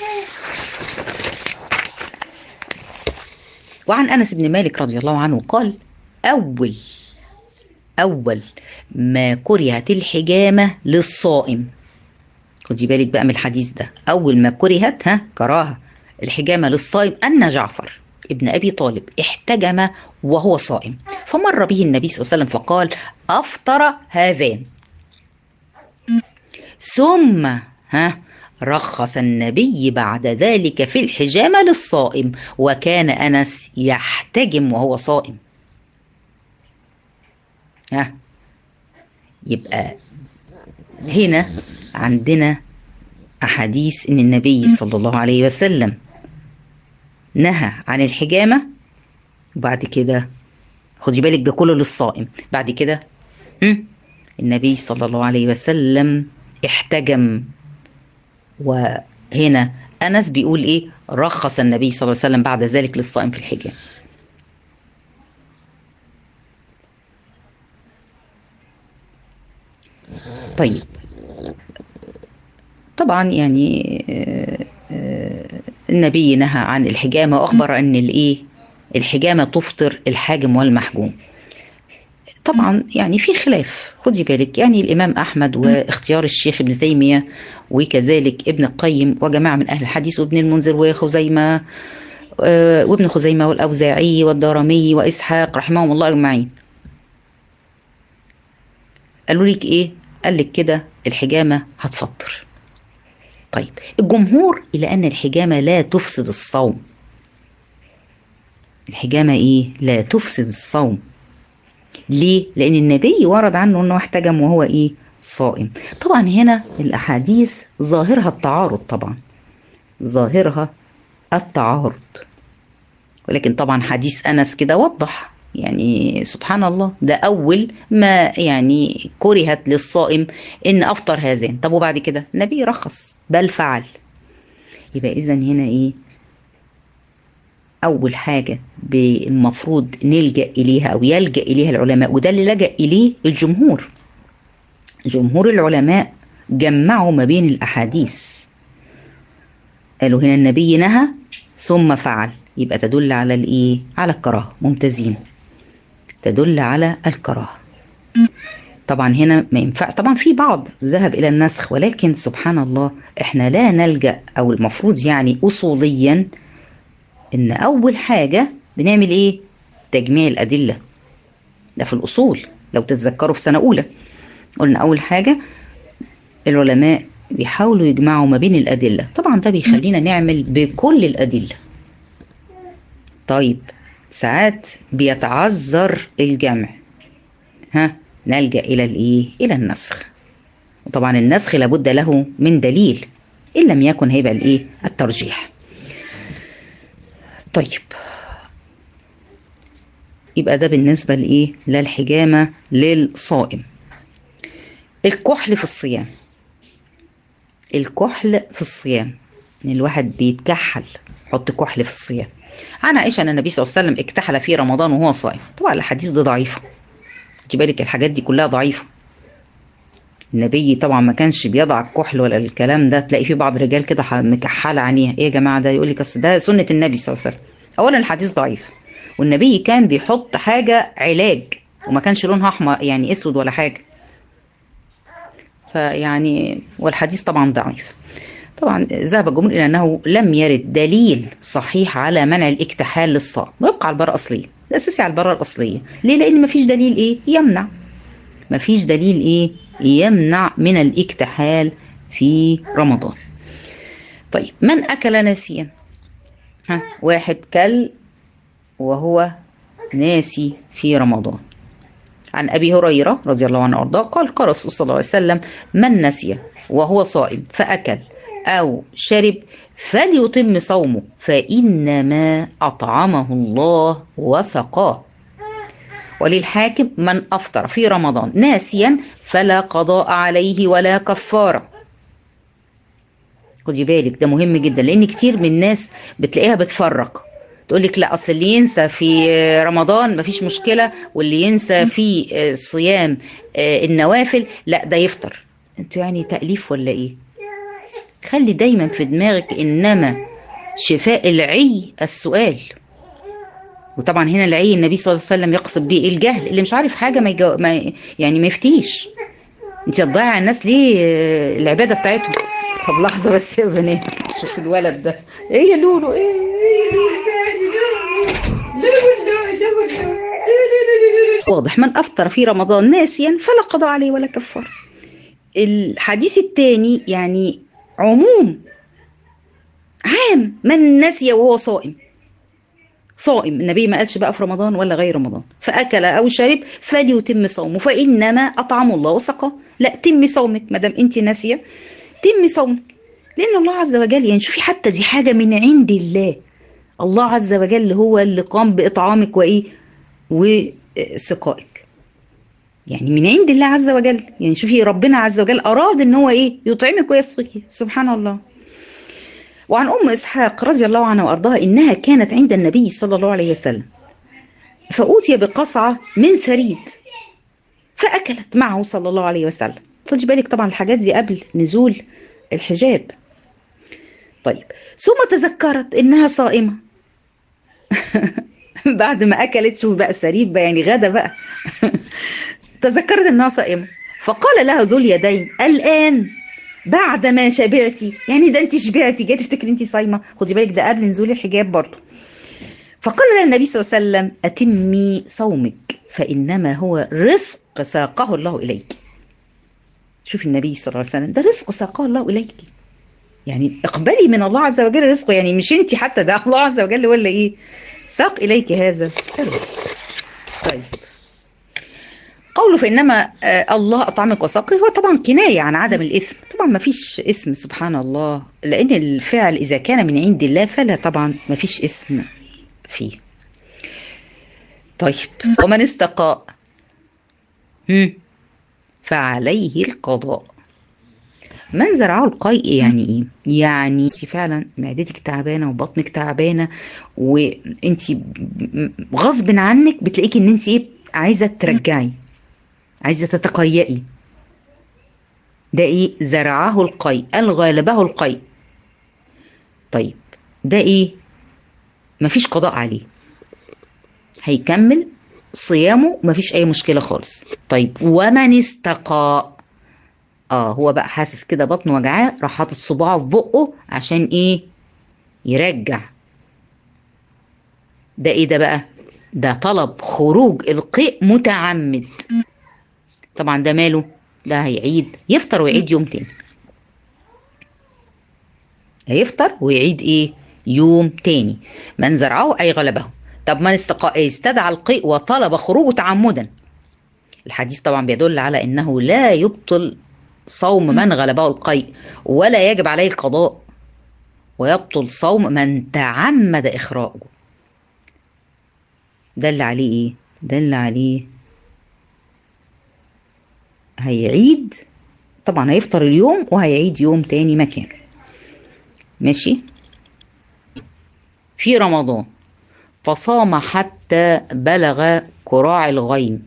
وعن انس بن مالك رضي الله عنه قال اول اول ما كرهت الحجامه للصائم خدي بالك بقى من الحديث ده اول ما كرهت ها كراهه الحجامه للصائم ان جعفر ابن أبي طالب احتجم وهو صائم فمر به النبي صلى الله عليه وسلم فقال أفطر هذان ثم ها رخص النبي بعد ذلك في الحجامة للصائم وكان أنس يحتجم وهو صائم ها يبقى هنا عندنا أحاديث إن النبي صلى الله عليه وسلم نهى عن الحجامة وبعد كده خدي بالك ده كله للصائم بعد كده النبي صلى الله عليه وسلم احتجم وهنا أنس بيقول إيه رخص النبي صلى الله عليه وسلم بعد ذلك للصائم في الحجام طيب طبعا يعني النبي نهى عن الحجامة وأخبر أن الإيه الحجامة تفطر الحاجم والمحجوم طبعا يعني في خلاف خدي بالك يعني الإمام أحمد واختيار الشيخ ابن تيمية وكذلك ابن القيم وجماعة من أهل الحديث وابن المنذر وخزيمة وابن خزيمة والأوزاعي والدارمي وإسحاق رحمهم الله أجمعين قالوا لك ايه قال لك كده الحجامه هتفطر طيب الجمهور الى ان الحجامه لا تفسد الصوم الحجامه ايه لا تفسد الصوم ليه لان النبي ورد عنه انه احتجم وهو ايه صائم طبعا هنا الاحاديث ظاهرها التعارض طبعا ظاهرها التعارض ولكن طبعا حديث انس كده وضح يعني سبحان الله ده اول ما يعني كرهت للصائم ان افطر هذان طب وبعد كده النبي رخص بل فعل يبقى اذا هنا ايه اول حاجه المفروض نلجا اليها او يلجا اليها العلماء وده اللي لجا اليه الجمهور جمهور العلماء جمعوا ما بين الاحاديث قالوا هنا النبي نهى ثم فعل يبقى تدل على الايه على الكراهه ممتازين تدل على الكراهه طبعا هنا ما ينفع طبعا في بعض ذهب الى النسخ ولكن سبحان الله احنا لا نلجا او المفروض يعني اصوليا ان اول حاجه بنعمل ايه تجميع الادله ده في الاصول لو تتذكروا في سنه اولى قلنا اول حاجه العلماء بيحاولوا يجمعوا ما بين الادله طبعا ده بيخلينا نعمل بكل الادله طيب ساعات بيتعذر الجمع ها نلجا الى الايه الى النسخ وطبعا النسخ لابد له من دليل ان لم يكن هيبقى الايه الترجيح طيب يبقى ده بالنسبه لايه للحجامه للصائم الكحل في الصيام الكحل في الصيام ان الواحد بيتكحل يحط كحل في الصيام عن عائشه ان النبي صلى الله عليه وسلم اكتحل في رمضان وهو صائم طبعا الحديث ده ضعيفه خدي بالك الحاجات دي كلها ضعيفه النبي طبعا ما كانش بيضع الكحل ولا الكلام ده تلاقي في بعض الرجال كده مكحله عينيها ايه يا جماعه ده يقول لك اصل ده سنه النبي صلى الله عليه وسلم اولا الحديث ضعيف والنبي كان بيحط حاجه علاج وما كانش لونها احمر يعني اسود ولا حاجه فيعني والحديث طبعا ضعيف طبعا ذهب الجمهور الى انه لم يرد دليل صحيح على منع الاكتحال للصائم ويبقى على البراءه الاصليه الاساسي على البراءه الاصليه ليه لان مفيش دليل ايه يمنع مفيش دليل ايه يمنع من الاكتحال في رمضان طيب من اكل ناسيا ها واحد كل وهو ناسي في رمضان عن ابي هريره رضي الله عنه وارضاه قال قال الرسول صلى الله عليه وسلم من نسي وهو صائم فاكل او شرب فليتم صومه فانما اطعمه الله وسقاه وللحاكم من افطر في رمضان ناسيا فلا قضاء عليه ولا كفاره خدي بالك ده مهم جدا لان كتير من الناس بتلاقيها بتفرق تقول لك لا اصل اللي ينسى في رمضان مفيش مشكله واللي ينسى في صيام النوافل لا ده يفطر انتوا يعني تاليف ولا ايه خلي دايما في دماغك انما شفاء العي السؤال وطبعا هنا العي النبي صلى الله عليه وسلم يقصد بيه الجهل اللي مش عارف حاجه ما, يجو... ما يعني ما يفتيش انت هتضيع على الناس ليه العباده بتاعتهم طب لحظه بس يا بنات شوف الولد ده ايه يا لولو ايه واضح من افطر في رمضان ناسيا فلا قضاء عليه ولا كفار الحديث الثاني يعني عموم عام من نسي وهو صائم صائم النبي ما قالش بقى في رمضان ولا غير رمضان فاكل او شرب فليتم صومه فانما اطعم الله وسقاه لا تمي صومك ما دام انت ناسيه تمي صومك لان الله عز وجل يعني شوفي حتى دي حاجه من عند الله الله عز وجل هو اللي قام باطعامك وايه وسقائك يعني من عند الله عز وجل يعني شوفي ربنا عز وجل اراد ان هو ايه يطعمك ويسقيك سبحان الله وعن ام اسحاق رضي الله عنها وارضاها انها كانت عند النبي صلى الله عليه وسلم فأوتي بقصعة من ثريد فأكلت معه صلى الله عليه وسلم خدي بالك طبعا الحاجات دي قبل نزول الحجاب طيب ثم تذكرت انها صائمة بعد ما اكلت شوف بقى السريب بقى يعني غدا بقى تذكرت انها صائمة فقال لها ذو اليدين الآن بعد ما شبعتي يعني ده انت شبعتي جاي تفتكري انت صايمة خدي بالك ده قبل نزول الحجاب برضه فقال لها النبي صلى الله عليه وسلم أتمي صومك فإنما هو رزق ساقه الله إليك شوف النبي صلى الله عليه وسلم ده رزق ساقاه الله إليك يعني اقبلي من الله عز وجل رزقه يعني مش انت حتى ده الله عز وجل ولا ايه ساق إليك هذا الرزق طيب قوله فإنما آه الله أطعمك وسقي هو طبعا كناية عن عدم الإثم طبعا ما فيش اسم سبحان الله لأن الفعل إذا كان من عند الله فلا طبعا ما فيش اسم فيه طيب ومن استقاء هم فعليه القضاء من زرعه القيء يعني ايه يعني انت فعلا معدتك تعبانه وبطنك تعبانه وانت غصب عنك بتلاقيكي ان انت ايه عايزه ترجعي عايزه تتقيئي ده ايه زرعه القيء الغالبه القيء طيب ده ايه مفيش قضاء عليه هيكمل صيامه مفيش اي مشكله خالص طيب ومن استقاء اه هو بقى حاسس كده بطنه وجعاه راح حاطط صباعه في بقه عشان ايه يرجع ده ايه ده بقى ده طلب خروج القيء متعمد طبعا ده ماله ده هيعيد يفطر ويعيد يوم تاني هيفطر ويعيد ايه يوم تاني من زرعه اي غلبه طب من استقاء استدعى القيء وطلب خروجه تعمدا الحديث طبعا بيدل على انه لا يبطل صوم من غلبه القيء ولا يجب عليه القضاء ويبطل صوم من تعمد إخراجه دل عليه إيه؟ دل عليه هيعيد طبعا هيفطر اليوم وهيعيد يوم تاني مكانه ماشي في رمضان فصام حتى بلغ كراع الغيم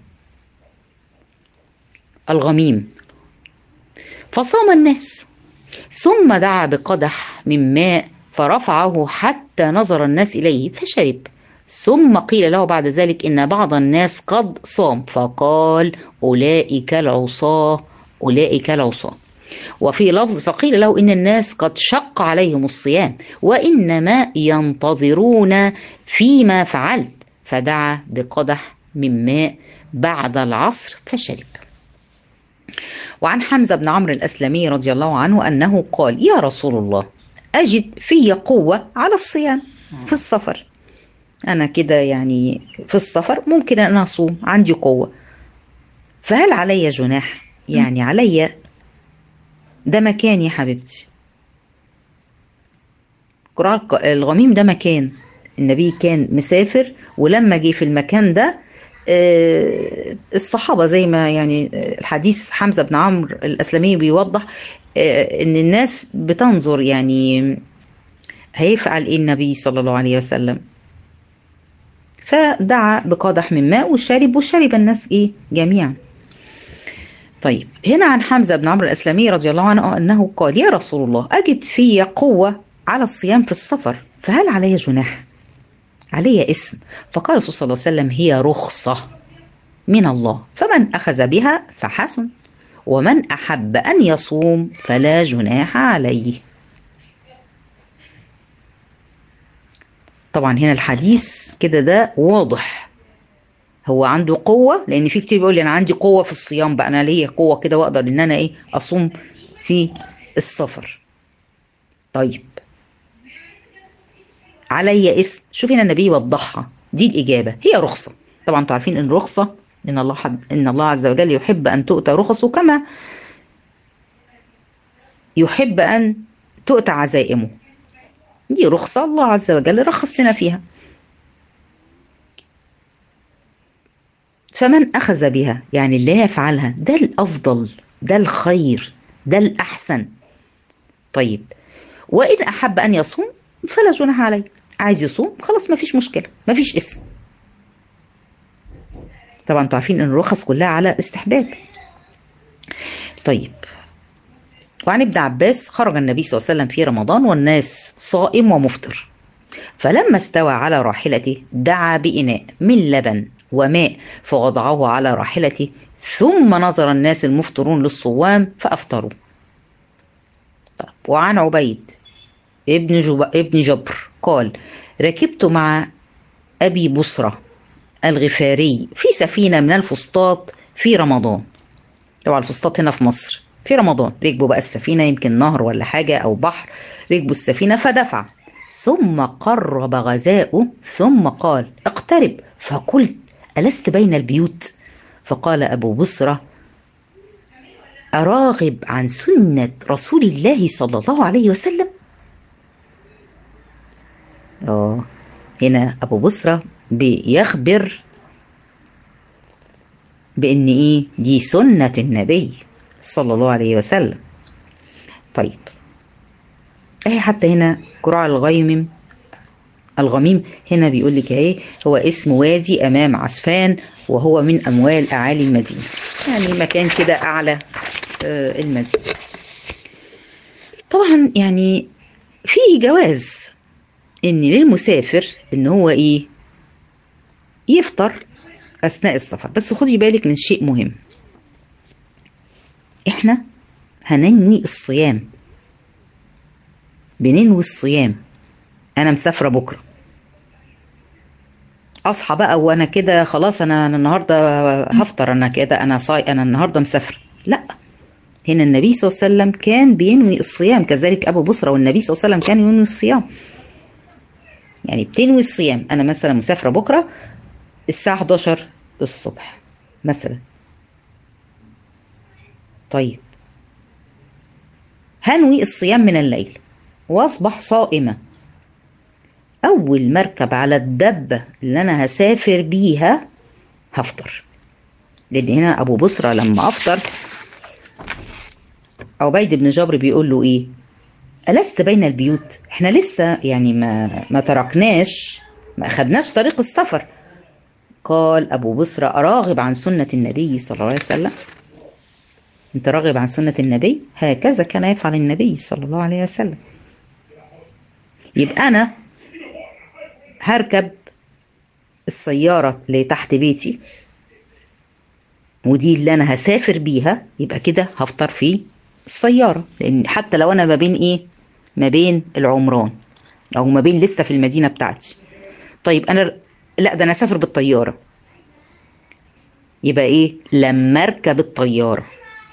الغميم فصام الناس ثم دعا بقدح من ماء فرفعه حتى نظر الناس إليه فشرب ثم قيل له بعد ذلك إن بعض الناس قد صام فقال أولئك العصاة أولئك العصاة وفي لفظ فقيل له إن الناس قد شق عليهم الصيام وإنما ينتظرون فيما فعلت فدعا بقدح من ماء بعد العصر فشرب وعن حمزة بن عمرو الأسلمي رضي الله عنه أنه قال يا رسول الله أجد في قوة على الصيام في السفر أنا كده يعني في السفر ممكن أن أصوم عندي قوة فهل علي جناح يعني علي ده مكان يا حبيبتي قراء الغميم ده مكان النبي كان مسافر ولما جه في المكان ده الصحابة زي ما يعني الحديث حمزة بن عمرو الأسلمي بيوضح إن الناس بتنظر يعني هيفعل إيه النبي صلى الله عليه وسلم فدعا بقدح من ماء وشرب وشرب الناس إيه جميعا طيب هنا عن حمزة بن عمرو الأسلمي رضي الله عنه أنه قال يا رسول الله أجد في قوة على الصيام في السفر فهل علي جناح علي اسم فقال الرسول صلى الله عليه وسلم هي رخصة من الله فمن أخذ بها فحسن ومن أحب أن يصوم فلا جناح عليه طبعا هنا الحديث كده ده واضح هو عنده قوة لأن في كتير بيقول لي أنا عندي قوة في الصيام بقى أنا ليا قوة كده وأقدر إن أنا إيه أصوم في السفر طيب علي اسم شوفي هنا النبي وضحها دي الإجابة هي رخصة طبعا انتوا عارفين إن رخصة إن الله حد إن الله عز وجل يحب أن تؤتى رخصه كما يحب أن تؤتى عزائمه دي رخصة الله عز وجل رخص لنا فيها فمن أخذ بها يعني اللي يفعلها ده الأفضل ده الخير ده الأحسن طيب وإن أحب أن يصوم فلا جناح عليه عايز يصوم خلاص ما فيش مشكلة ما فيش اسم طبعا انتوا عارفين ان الرخص كلها على استحباب طيب وعن ابن عباس خرج النبي صلى الله عليه وسلم في رمضان والناس صائم ومفطر فلما استوى على راحلته دعا بإناء من لبن وماء فوضعه على راحلته ثم نظر الناس المفطرون للصوام فأفطروا طيب وعن عبيد ابن, جب... ابن جبر قال ركبت مع أبي بصرة الغفاري في سفينة من الفسطاط في رمضان طبعا الفسطاط هنا في مصر في رمضان ركبوا بقى السفينة يمكن نهر ولا حاجة أو بحر ركبوا السفينة فدفع ثم قرب غذاؤه ثم قال اقترب فقلت ألست بين البيوت فقال أبو بصرة أراغب عن سنة رسول الله صلى الله عليه وسلم آه هنا أبو بصرة بيخبر بأن إيه دي سنة النبي صلى الله عليه وسلم طيب اهي حتى هنا كراع الغيمم الغميم هنا بيقول لك اهي هو اسم وادي امام عسفان وهو من اموال اعالي المدينه يعني مكان كده اعلى آه المدينه طبعا يعني في جواز ان للمسافر ان هو ايه يفطر اثناء السفر بس خدي بالك من شيء مهم احنا هننوي الصيام بننوي الصيام انا مسافره بكره اصحى بقى وانا كده خلاص انا انا النهارده هفطر انا كده انا صاي انا النهارده مسافره لا هنا النبي صلى الله عليه وسلم كان بينوي الصيام كذلك ابو بصره والنبي صلى الله عليه وسلم كان ينوي الصيام يعني بتنوي الصيام انا مثلا مسافره بكره الساعه 11 الصبح مثلا طيب هنوي الصيام من الليل واصبح صائمة أول مركب على الدبة اللي أنا هسافر بيها هفطر لأن هنا أبو بصرة لما أفطر عبيد بن جبر بيقول له إيه ألست بين البيوت إحنا لسه يعني ما ما تركناش ما أخدناش طريق السفر قال أبو بصرة أراغب عن سنة النبي صلى الله عليه وسلم أنت راغب عن سنة النبي هكذا كان يفعل النبي صلى الله عليه وسلم يبقى أنا هركب السيارة اللي تحت بيتي ودي اللي أنا هسافر بيها يبقى كده هفطر في السيارة لأن حتى لو أنا ما بين إيه ما بين العمران أو ما بين لسه في المدينة بتاعتي طيب أنا لا ده أنا هسافر بالطيارة يبقى إيه لما أركب الطيارة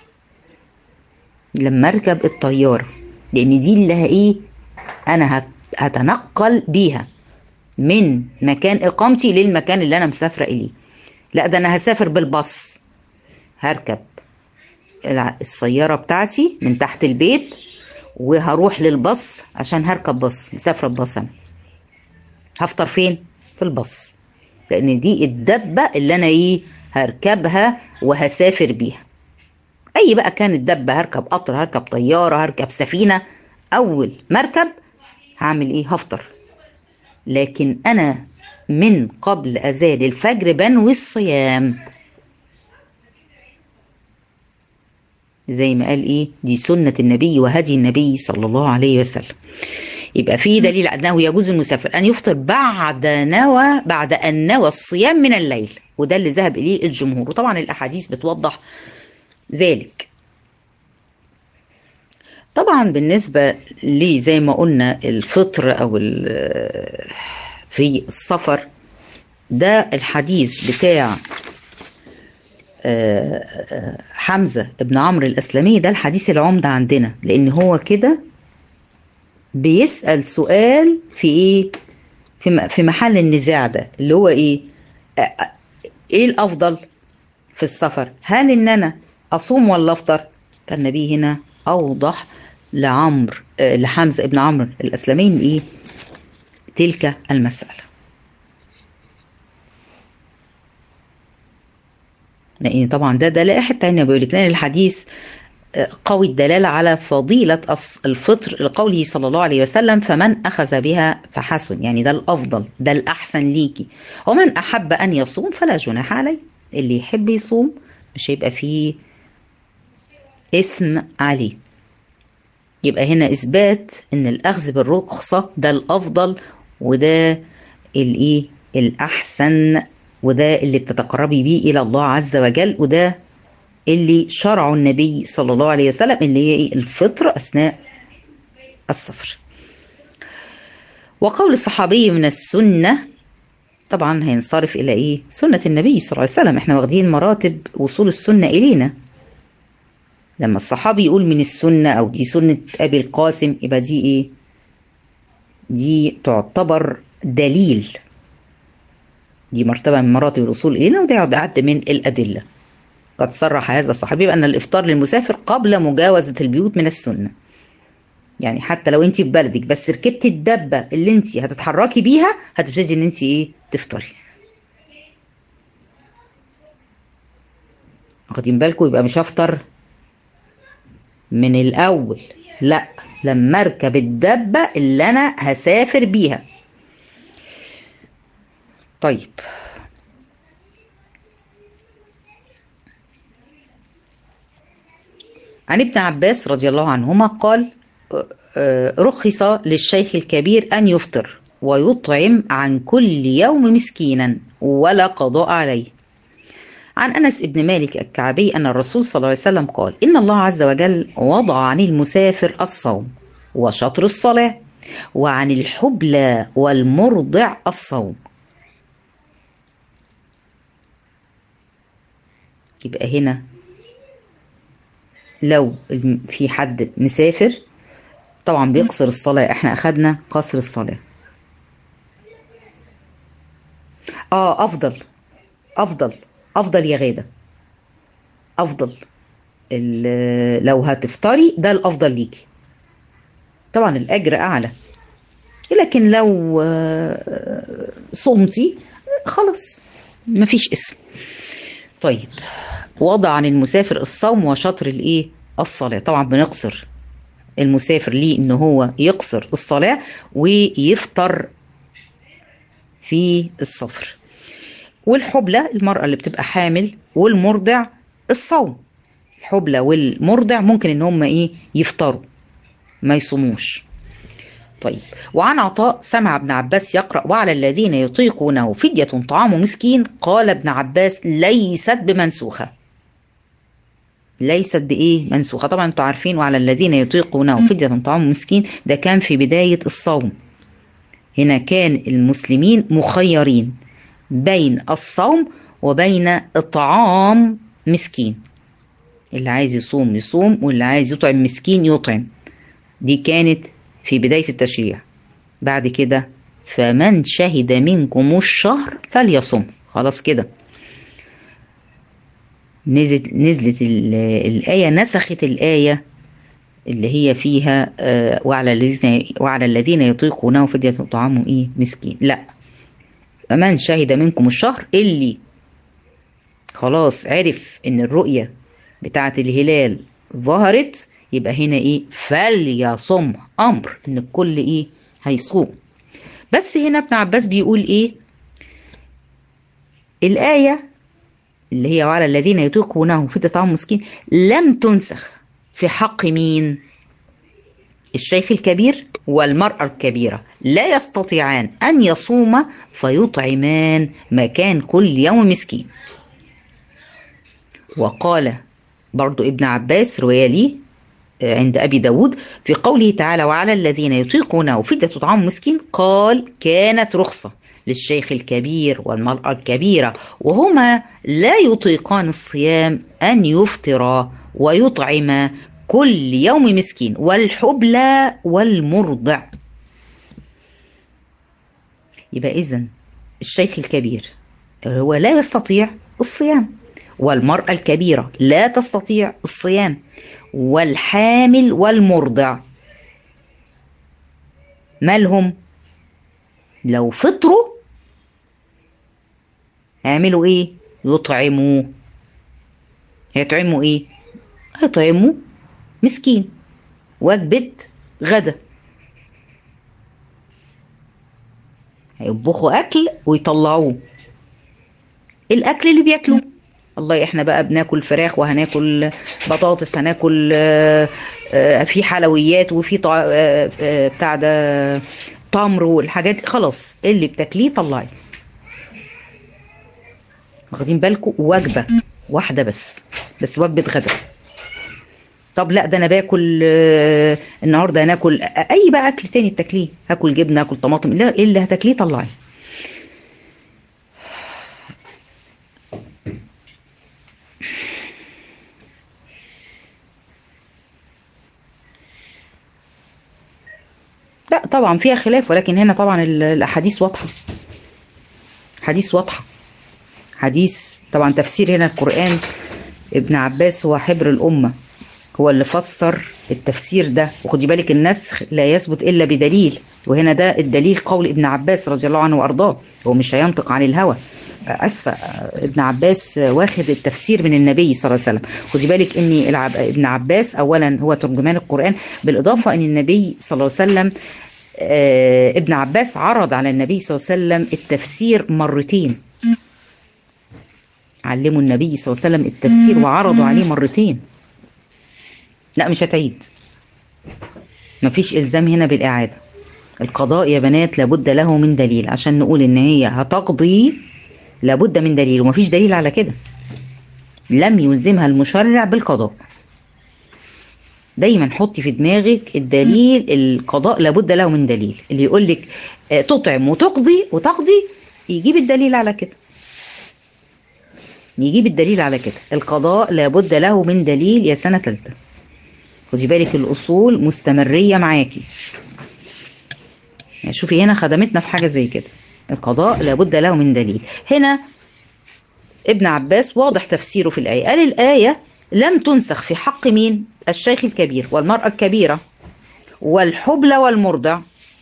لما أركب الطيارة لأن دي اللي إيه أنا هتنقل بيها من مكان إقامتي للمكان اللي أنا مسافرة إليه لا ده أنا هسافر بالباص هركب السيارة بتاعتي من تحت البيت وهروح للباص عشان هركب باص مسافرة بباص أنا هفطر فين؟ في الباص لأن دي الدبة اللي أنا إيه هركبها وهسافر بيها أي بقى كانت دبة هركب قطر هركب طيارة هركب سفينة أول مركب هعمل إيه؟ هفطر لكن أنا من قبل أذان الفجر بنوي الصيام زي ما قال ايه دي سنة النبي وهدي النبي صلى الله عليه وسلم يبقى في دليل انه يجوز المسافر ان يفطر بعد نوى بعد ان نوى الصيام من الليل وده اللي ذهب اليه الجمهور وطبعا الاحاديث بتوضح ذلك طبعا بالنسبة لي زي ما قلنا الفطر او في السفر ده الحديث بتاع حمزة ابن عمرو الأسلمي ده الحديث العمدة عندنا لأن هو كده بيسأل سؤال في إيه في في محل النزاع ده اللي هو إيه إيه الأفضل في السفر هل إن أنا أصوم ولا أفطر فالنبي هنا أوضح لعمر لحمزة ابن عمرو الأسلمي إيه تلك المسألة لان طبعا ده دلاله حته تانية بيقول لك لان الحديث قوي الدلاله على فضيله الفطر لقوله صلى الله عليه وسلم فمن اخذ بها فحسن يعني ده الافضل ده الاحسن ليكي ومن احب ان يصوم فلا جناح عليه اللي يحب يصوم مش هيبقى فيه اسم عليه يبقى هنا اثبات ان الاخذ بالرخصه ده الافضل وده الايه الاحسن وده اللي بتتقربي بيه الى الله عز وجل وده اللي شرعه النبي صلى الله عليه وسلم اللي هي ايه الفطر اثناء السفر وقول الصحابي من السنه طبعا هينصرف الى ايه سنه النبي صلى الله عليه وسلم احنا واخدين مراتب وصول السنه الينا لما الصحابي يقول من السنة أو دي سنة أبي القاسم يبقى دي إيه دي تعتبر دليل دي مرتبة من مراتب الوصول إلينا وده يعد من الأدلة قد صرح هذا الصحابي بأن الإفطار للمسافر قبل مجاوزة البيوت من السنة يعني حتى لو انت في بلدك بس ركبتي الدبة اللي انت هتتحركي بيها هتبتدي ان انت ايه تفطري واخدين بالكم يبقى مش هفطر من الاول لا لما اركب الدبة اللي انا هسافر بيها طيب عن ابن عباس رضي الله عنهما قال رخص للشيخ الكبير أن يفطر ويطعم عن كل يوم مسكينا ولا قضاء عليه عن أنس بن مالك الكعبي أن الرسول صلى الله عليه وسلم قال إن الله عز وجل وضع عن المسافر الصوم وشطر الصلاة وعن الحبلى والمرضع الصوم يبقى هنا لو في حد مسافر طبعا بيقصر الصلاة احنا اخدنا قصر الصلاة اه افضل افضل افضل يا غادة افضل لو هتفطري ده الافضل ليكي طبعا الاجر اعلى لكن لو صمتي خلاص مفيش اسم طيب وضع عن المسافر الصوم وشطر الايه الصلاة طبعا بنقصر المسافر ليه ان هو يقصر الصلاة ويفطر في السفر والحبلى المرأة اللي بتبقى حامل والمرضع الصوم الحبلى والمرضع ممكن ان هم ايه يفطروا ما يصوموش طيب وعن عطاء سمع ابن عباس يقرأ وعلى الذين يطيقونه فدية طعام مسكين قال ابن عباس ليست بمنسوخة ليست بإيه منسوخة طبعا انتوا عارفين وعلى الذين يطيقونه فدية طعام مسكين ده كان في بداية الصوم هنا كان المسلمين مخيرين بين الصوم وبين إطعام مسكين اللي عايز يصوم يصوم واللي عايز يطعم مسكين يطعم دي كانت في بداية التشريع بعد كده فمن شهد منكم الشهر فليصم خلاص كده نزلت نزلت الآية نسخت الآية اللي هي فيها آه وعلى الذين وعلى الذين يطيقونه فدية طعام ايه مسكين لا فمن شهد منكم الشهر اللي خلاص عرف ان الرؤية بتاعة الهلال ظهرت يبقى هنا ايه فليصم امر ان الكل ايه هيصوم بس هنا ابن عباس بيقول ايه الآية اللي هي وعلى الذين يطيقونه فدية طعام مسكين لم تنسخ في حق مين الشيخ الكبير والمرأة الكبيرة لا يستطيعان أن يصوم فيطعمان مكان كل يوم مسكين وقال برضو ابن عباس رويالي عند أبي داود في قوله تعالى وعلى الذين يطيقونه فدية طعام مسكين قال كانت رخصة للشيخ الكبير والمرأة الكبيرة وهما لا يطيقان الصيام أن يفطرا ويطعما كل يوم مسكين والحبلى والمرضع يبقى إذن الشيخ الكبير هو لا يستطيع الصيام والمرأة الكبيرة لا تستطيع الصيام والحامل والمرضع مالهم لو فطروا هيعملوا ايه يطعموا هيطعموا ايه هيطعموا مسكين وجبة غدا هيطبخوا اكل ويطلعوه الاكل اللي بياكلوه الله احنا بقى بناكل فراخ وهناكل بطاطس هناكل في حلويات وفي بتاع ده تمر والحاجات خلاص اللي بتاكليه طلعي واخدين بالكم وجبه واحده بس بس وجبه غدا طب لا ده انا باكل النهارده هناكل اي بقى اكل تاني بتاكليه هاكل جبنه هاكل طماطم لا اللي هتاكليه طلعي لا طبعا فيها خلاف ولكن هنا طبعا ال- الاحاديث واضحه حديث واضحه حديث طبعا تفسير هنا القران ابن عباس هو حبر الامه هو اللي فسر التفسير ده وخدي بالك النسخ لا يثبت الا بدليل وهنا ده الدليل قول ابن عباس رضي الله عنه وارضاه هو مش هينطق عن الهوى اسفه ابن عباس واخد التفسير من النبي صلى الله عليه وسلم خدي بالك ان العب... ابن عباس اولا هو ترجمان القران بالاضافه ان النبي صلى الله عليه وسلم آه، ابن عباس عرض على النبي صلى الله عليه وسلم التفسير مرتين علموا النبي صلى الله عليه وسلم التفسير وعرضوا عليه مرتين لا مش هتعيد مفيش الزام هنا بالاعاده القضاء يا بنات لابد له من دليل عشان نقول ان هي هتقضي لابد من دليل ومفيش دليل على كده لم يلزمها المشرع بالقضاء دايما حطي في دماغك الدليل القضاء لابد له من دليل اللي يقول لك آه، تطعم وتقضي وتقضي يجيب الدليل على كده يجيب الدليل على كده القضاء لابد له من دليل يا سنة ثالثة خدي بالك الأصول مستمرية معاكي يعني شوفي هنا خدمتنا في حاجة زي كده القضاء لابد له من دليل هنا ابن عباس واضح تفسيره في الآية قال الآية لم تنسخ في حق مين الشيخ الكبير والمرأة الكبيرة والحبل والمرضع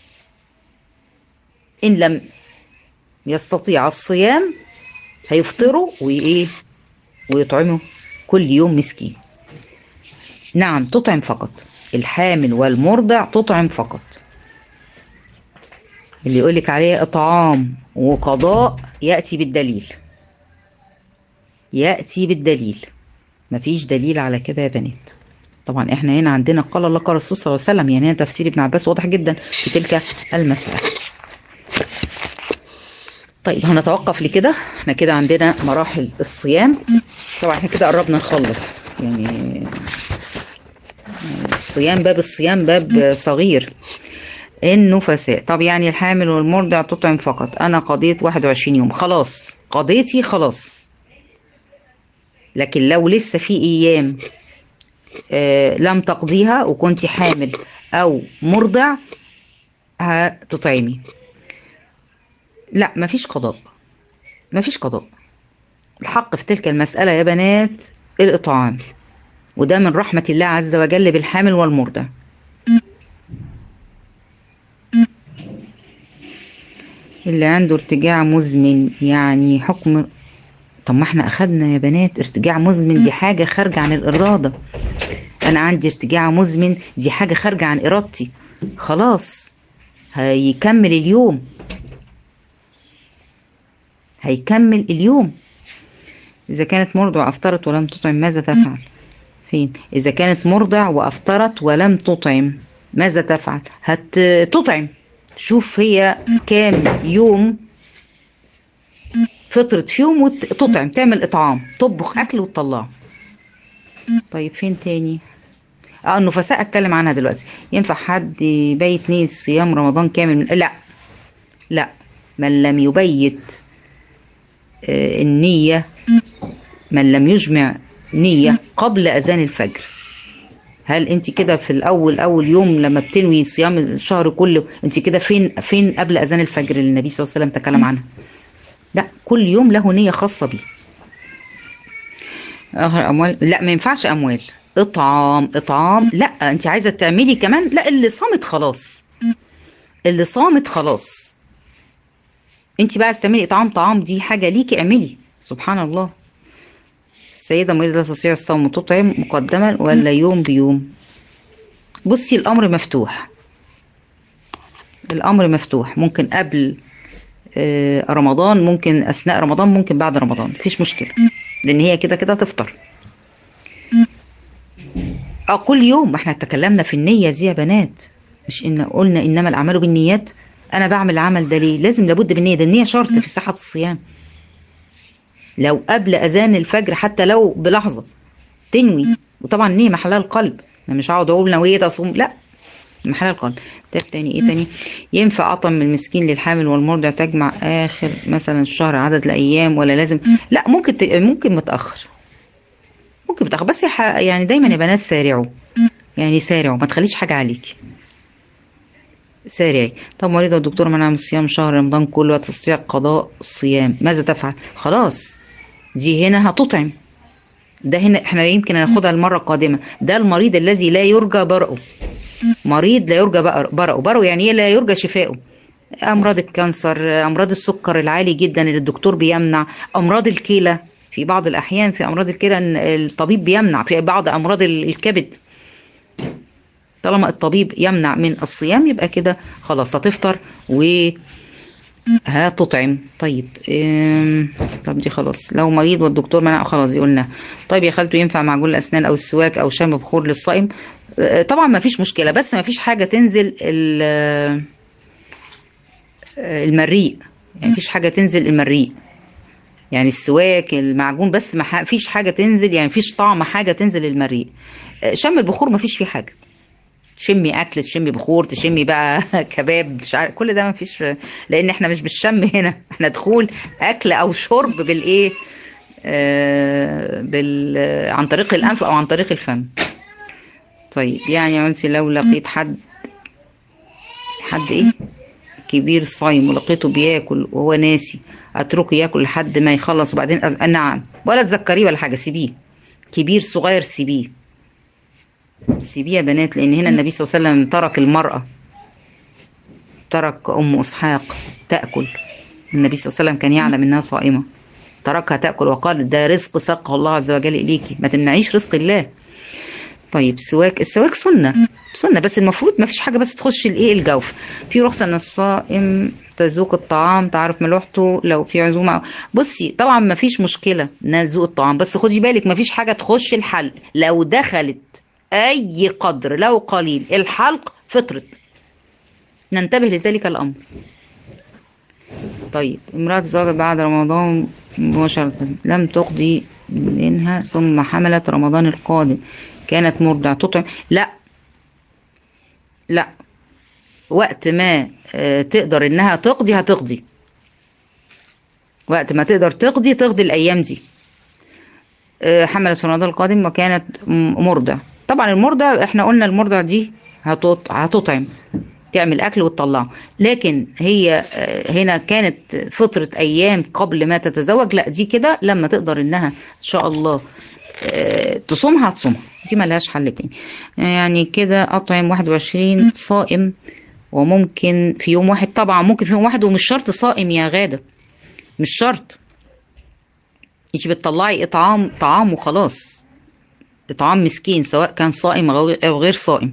إن لم يستطيع الصيام هيفطروا وإيه ويطعموا كل يوم مسكين نعم تطعم فقط الحامل والمرضع تطعم فقط اللي يقولك عليه إطعام وقضاء يأتي بالدليل يأتي بالدليل مفيش دليل على كده يا بنات طبعا احنا هنا عندنا قال الله قال الرسول صلى الله عليه وسلم يعني هنا تفسير ابن عباس واضح جدا في تلك المسألة طيب هنتوقف لكده احنا كده عندنا مراحل الصيام طبعا احنا كده قربنا نخلص يعني الصيام باب الصيام باب صغير النفساء طب يعني الحامل والمرضع تطعم فقط انا قضيت 21 يوم خلاص قضيتي خلاص لكن لو لسه في ايام آه لم تقضيها وكنت حامل او مرضع هتطعمي لا مفيش قضاء مفيش قضاء الحق في تلك المسألة يا بنات الإطعام وده من رحمة الله عز وجل بالحامل والمرضع اللي عنده ارتجاع مزمن يعني حكم طب ما احنا اخدنا يا بنات ارتجاع مزمن دي حاجة خارجة عن الإرادة أنا عندي ارتجاع مزمن دي حاجة خارجة عن إرادتي خلاص هيكمل اليوم هيكمل اليوم إذا كانت مرضع وأفطرت ولم تطعم ماذا تفعل؟ فين؟ إذا كانت مرضع وأفطرت ولم تطعم ماذا تفعل؟ هتطعم شوف هي كام يوم فطرت فيهم وتطعم تعمل إطعام تطبخ أكل وتطلعه طيب فين تاني؟ اه النفساء اتكلم عنها دلوقتي ينفع حد يبيت نية صيام رمضان كامل من... لا لا من لم يبيت آه النية من لم يجمع نية قبل أذان الفجر هل انت كده في الاول اول يوم لما بتنوي صيام الشهر كله انت كده فين فين قبل اذان الفجر اللي النبي صلى الله عليه وسلم تكلم عنها لا كل يوم له نية خاصة بيه اموال لا ما ينفعش اموال اطعام اطعام لا انت عايزه تعملي كمان لا اللي صامت خلاص اللي صامت خلاص انت بقى تعملي اطعام طعام دي حاجه ليكي اعملي سبحان الله السيده مريضه لا تستطيع الصوم تطعم مقدما ولا يوم بيوم بصي الامر مفتوح الامر مفتوح ممكن قبل رمضان ممكن اثناء رمضان ممكن بعد رمضان مفيش مشكله لان هي كده كده تفطر اه كل يوم ما احنا تكلمنا في النية دي يا بنات مش ان قلنا انما الاعمال بالنيات انا بعمل العمل ده ليه لازم لابد بالنية ده النية شرط في صحة الصيام لو قبل اذان الفجر حتى لو بلحظة تنوي وطبعا النية محلها القلب انا مش هقعد اقول نويت اصوم لا محلها القلب ده تاني ايه تاني ينفع اطعم من المسكين للحامل والمرضع تجمع اخر مثلا الشهر عدد الايام ولا لازم لا ممكن ت... ممكن متاخر ممكن متاخر بس يعني دايما يا بنات سارعوا يعني سارعوا ما تخليش حاجه عليكي سارعي طب مريضة الدكتور منع من الصيام شهر رمضان كله وتستطيع قضاء الصيام ماذا تفعل خلاص دي هنا هتطعم ده هنا احنا يمكن ناخدها المرة القادمة ده المريض الذي لا يرجى برأه مريض لا يرجى برأه برأه يعني ايه لا يرجى شفائه امراض الكانسر امراض السكر العالي جدا اللي الدكتور بيمنع امراض الكلى في بعض الاحيان في امراض الكلى الطبيب بيمنع في بعض امراض الكبد طالما الطبيب يمنع من الصيام يبقى كده خلاص هتفطر و هتطعم طيب طب دي خلاص لو مريض والدكتور منع خلاص دي قلنا طيب يا خالته ينفع معجون الاسنان او السواك او شم بخور للصائم طبعا ما فيش مشكله بس ما فيش حاجه تنزل المريء يعني مفيش حاجه تنزل المريء يعني السواك المعجون بس ما فيش حاجه تنزل يعني فيش طعم حاجه تنزل المريء شم البخور ما فيش فيه حاجه تشمي اكل تشمي بخور تشمي بقى كباب مش عارف كل ده ما فيش لان احنا مش بالشم هنا احنا دخول اكل او شرب بالايه آه بال عن طريق الانف او عن طريق الفم طيب يعني عنسي لو لقيت حد حد ايه كبير صايم ولقيته بياكل وهو ناسي اتركه ياكل لحد ما يخلص وبعدين أز... نعم ولا تذكريه ولا حاجه سيبيه كبير صغير سيبيه سيبيه يا بنات لان هنا النبي صلى الله عليه وسلم ترك المراه ترك ام اسحاق تاكل النبي صلى الله عليه وسلم كان يعلم انها صائمه تركها تاكل وقال ده رزق ساقه الله عز وجل اليكي ما تمنعيش رزق الله طيب سواك السواك سنه سنه بس المفروض ما فيش حاجه بس تخش الايه الجوف في رخصه ان الصائم تذوق الطعام تعرف ملوحته لو في عزومه بصي طبعا ما فيش مشكله نذوق الطعام بس خدي بالك ما فيش حاجه تخش الحلق لو دخلت اي قدر لو قليل الحلق فطرت ننتبه لذلك الامر طيب امرأة زوجة بعد رمضان مباشرة لم تقضي منها ثم حملت رمضان القادم كانت مرضع تطعم لا لا وقت ما تقدر انها تقضي هتقضي وقت ما تقدر تقضي تقضي الايام دي حملت في رمضان القادم وكانت مرضع طبعا المرضع احنا قلنا المرضع دي هتطعم تعمل اكل وتطلعه لكن هي هنا كانت فترة ايام قبل ما تتزوج لا دي كده لما تقدر انها ان شاء الله تصومها هتصومها دي ملهاش حل تاني يعني كده اطعم 21 صائم وممكن في يوم واحد طبعا ممكن في يوم واحد ومش شرط صائم يا غادة مش شرط انت بتطلعي اطعام طعام وخلاص اطعام مسكين سواء كان صائم او غير صائم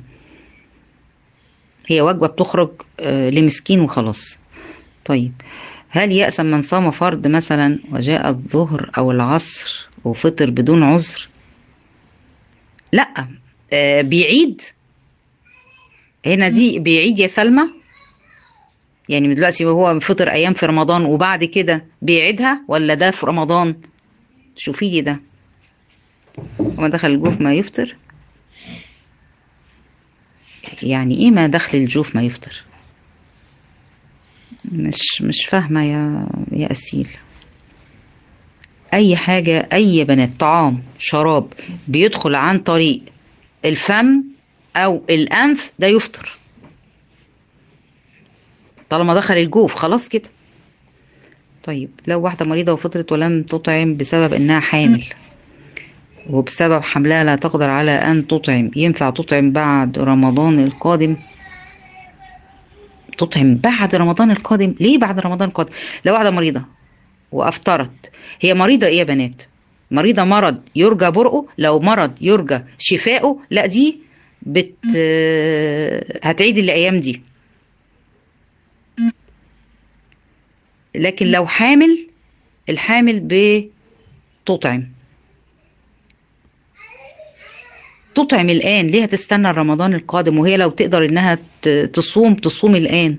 هي وجبة بتخرج لمسكين وخلاص طيب هل يأسم من صام فرض مثلا وجاء الظهر أو العصر وفطر بدون عذر لا آه بيعيد هنا دي بيعيد يا سلمى يعني من دلوقتي وهو فطر أيام في رمضان وبعد كده بيعيدها ولا ده في رمضان شوفي لي ده وما دخل الجوف ما يفطر يعني ايه ما دخل الجوف ما يفطر مش مش فاهمه يا يا اسيل اي حاجه اي بنات طعام شراب بيدخل عن طريق الفم او الانف ده يفطر طالما دخل الجوف خلاص كده طيب لو واحدة مريضة وفطرت ولم تطعم بسبب انها حامل وبسبب حملها لا تقدر على ان تطعم ينفع تطعم بعد رمضان القادم تطعم بعد رمضان القادم ليه بعد رمضان القادم لو واحدة مريضة وافطرت هي مريضة ايه يا بنات مريضة مرض يرجى برؤه لو مرض يرجى شفاؤه لا دي بت هتعيد الايام دي لكن لو حامل الحامل بتطعم تطعم الآن ليه هتستنى رمضان القادم وهي لو تقدر إنها تصوم تصوم الآن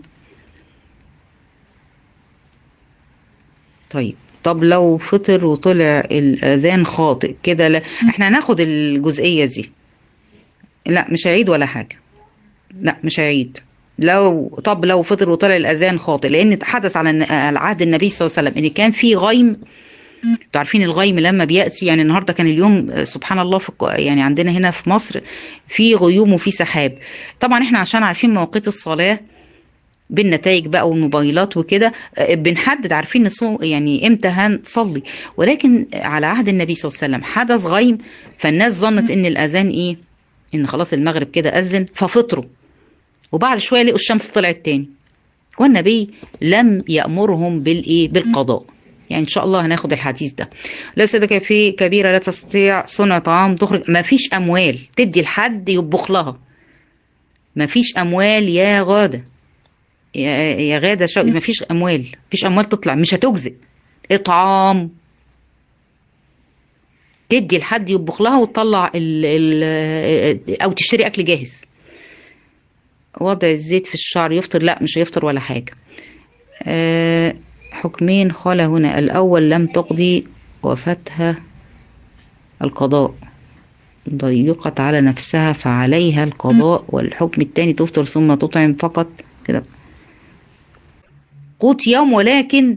طيب طب لو فطر وطلع الأذان خاطئ كده لا احنا هناخد الجزئية دي لا مش هعيد ولا حاجة لا مش هعيد لو طب لو فطر وطلع الاذان خاطئ لان حدث على عهد النبي صلى الله عليه وسلم ان كان في غيم انتوا عارفين الغيم لما بياتي يعني النهارده كان اليوم سبحان الله في يعني عندنا هنا في مصر في غيوم وفي سحاب طبعا احنا عشان عارفين مواقيت الصلاه بالنتائج بقى والموبايلات وكده بنحدد عارفين نصو يعني امتى هنصلي ولكن على عهد النبي صلى الله عليه وسلم حدث غيم فالناس ظنت ان الاذان ايه ان خلاص المغرب كده اذن ففطروا وبعد شويه لقوا الشمس طلعت تاني والنبي لم يامرهم بالايه بالقضاء يعني ان شاء الله هناخد الحديث ده ليس ده في كبيره لا تستطيع صنع طعام تخرج ما فيش اموال تدي لحد يطبخ لها ما فيش اموال يا غاده يا يا غاده شوقي ما فيش اموال ما فيش اموال تطلع مش هتجزئ اطعام تدي لحد يطبخ لها وتطلع ال ال او تشتري اكل جاهز وضع الزيت في الشعر يفطر لا مش هيفطر ولا حاجه أه حكمين قال هنا الأول لم تقضي وفاتها القضاء ضيقت على نفسها فعليها القضاء والحكم الثاني تفطر ثم تطعم فقط كده قوت يوم ولكن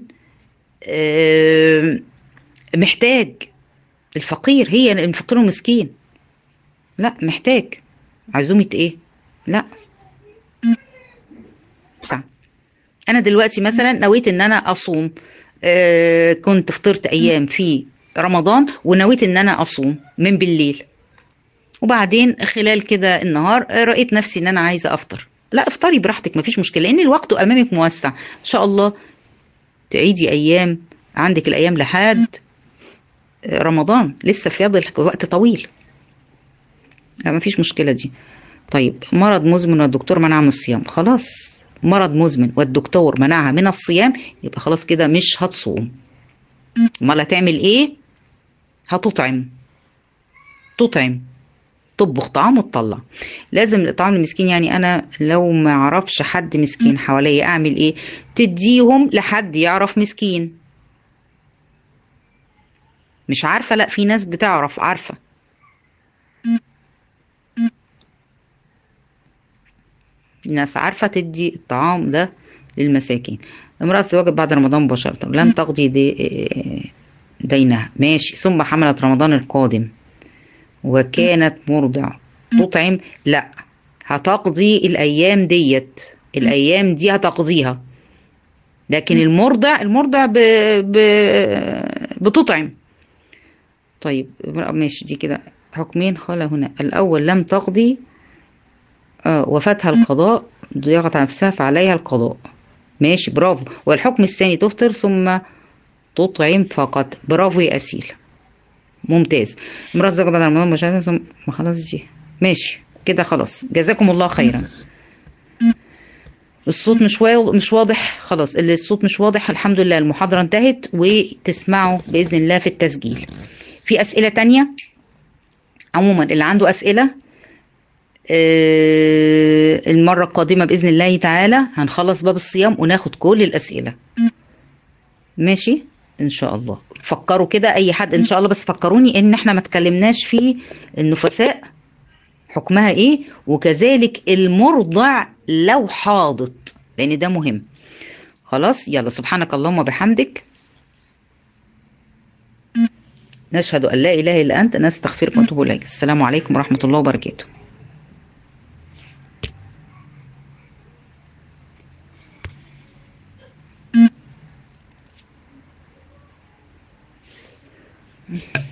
محتاج الفقير هي الفقير المسكين لا محتاج عزومة ايه لا انا دلوقتي مثلا نويت ان انا اصوم آه كنت فطرت ايام في رمضان ونويت ان انا اصوم من بالليل وبعدين خلال كده النهار رأيت نفسي ان انا عايزه افطر لا افطري براحتك مفيش مشكله لان الوقت امامك موسع ان شاء الله تعيدي ايام عندك الايام لحد رمضان لسه في يضل وقت طويل مفيش مشكله دي طيب مرض مزمن والدكتور منع من الصيام خلاص مرض مزمن والدكتور منعها من الصيام يبقى خلاص كده مش هتصوم امال هتعمل ايه هتطعم تطعم تطبخ طعام وتطلع لازم الاطعام المسكين يعني انا لو ما اعرفش حد مسكين حواليا اعمل ايه تديهم لحد يعرف مسكين مش عارفه لا في ناس بتعرف عارفه الناس عارفة تدي الطعام ده للمساكين امرأة زواجت بعد رمضان مباشرة لم تقضي دي دينها ماشي ثم حملت رمضان القادم وكانت مرضع تطعم لا هتقضي الأيام ديت الأيام دي هتقضيها لكن المرضع المرضع ب... ب... بتطعم طيب ماشي دي كده حكمين قال هنا الأول لم تقضي آه وفاتها القضاء ضيقت على نفسها فعليها القضاء ماشي برافو والحكم الثاني تفطر ثم تطعم فقط برافو يا أسيل ممتاز امرأة زوجة بعد رمضان مشاهدة ثم ما خلاص دي ماشي كده خلاص جزاكم الله خيرا الصوت مش مش واضح خلاص اللي الصوت مش واضح الحمد لله المحاضرة انتهت وتسمعوا بإذن الله في التسجيل في أسئلة تانية عموما اللي عنده أسئلة المرة القادمة بإذن الله تعالى هنخلص باب الصيام وناخد كل الأسئلة ماشي إن شاء الله فكروا كده أي حد إن شاء الله بس فكروني إن إحنا ما تكلمناش في النفساء حكمها إيه وكذلك المرضع لو حاضت لأن ده مهم خلاص يلا سبحانك اللهم وبحمدك نشهد أن لا إله إلا أنت نستغفرك ونتوب إليك السلام عليكم ورحمة الله وبركاته Mm-hmm.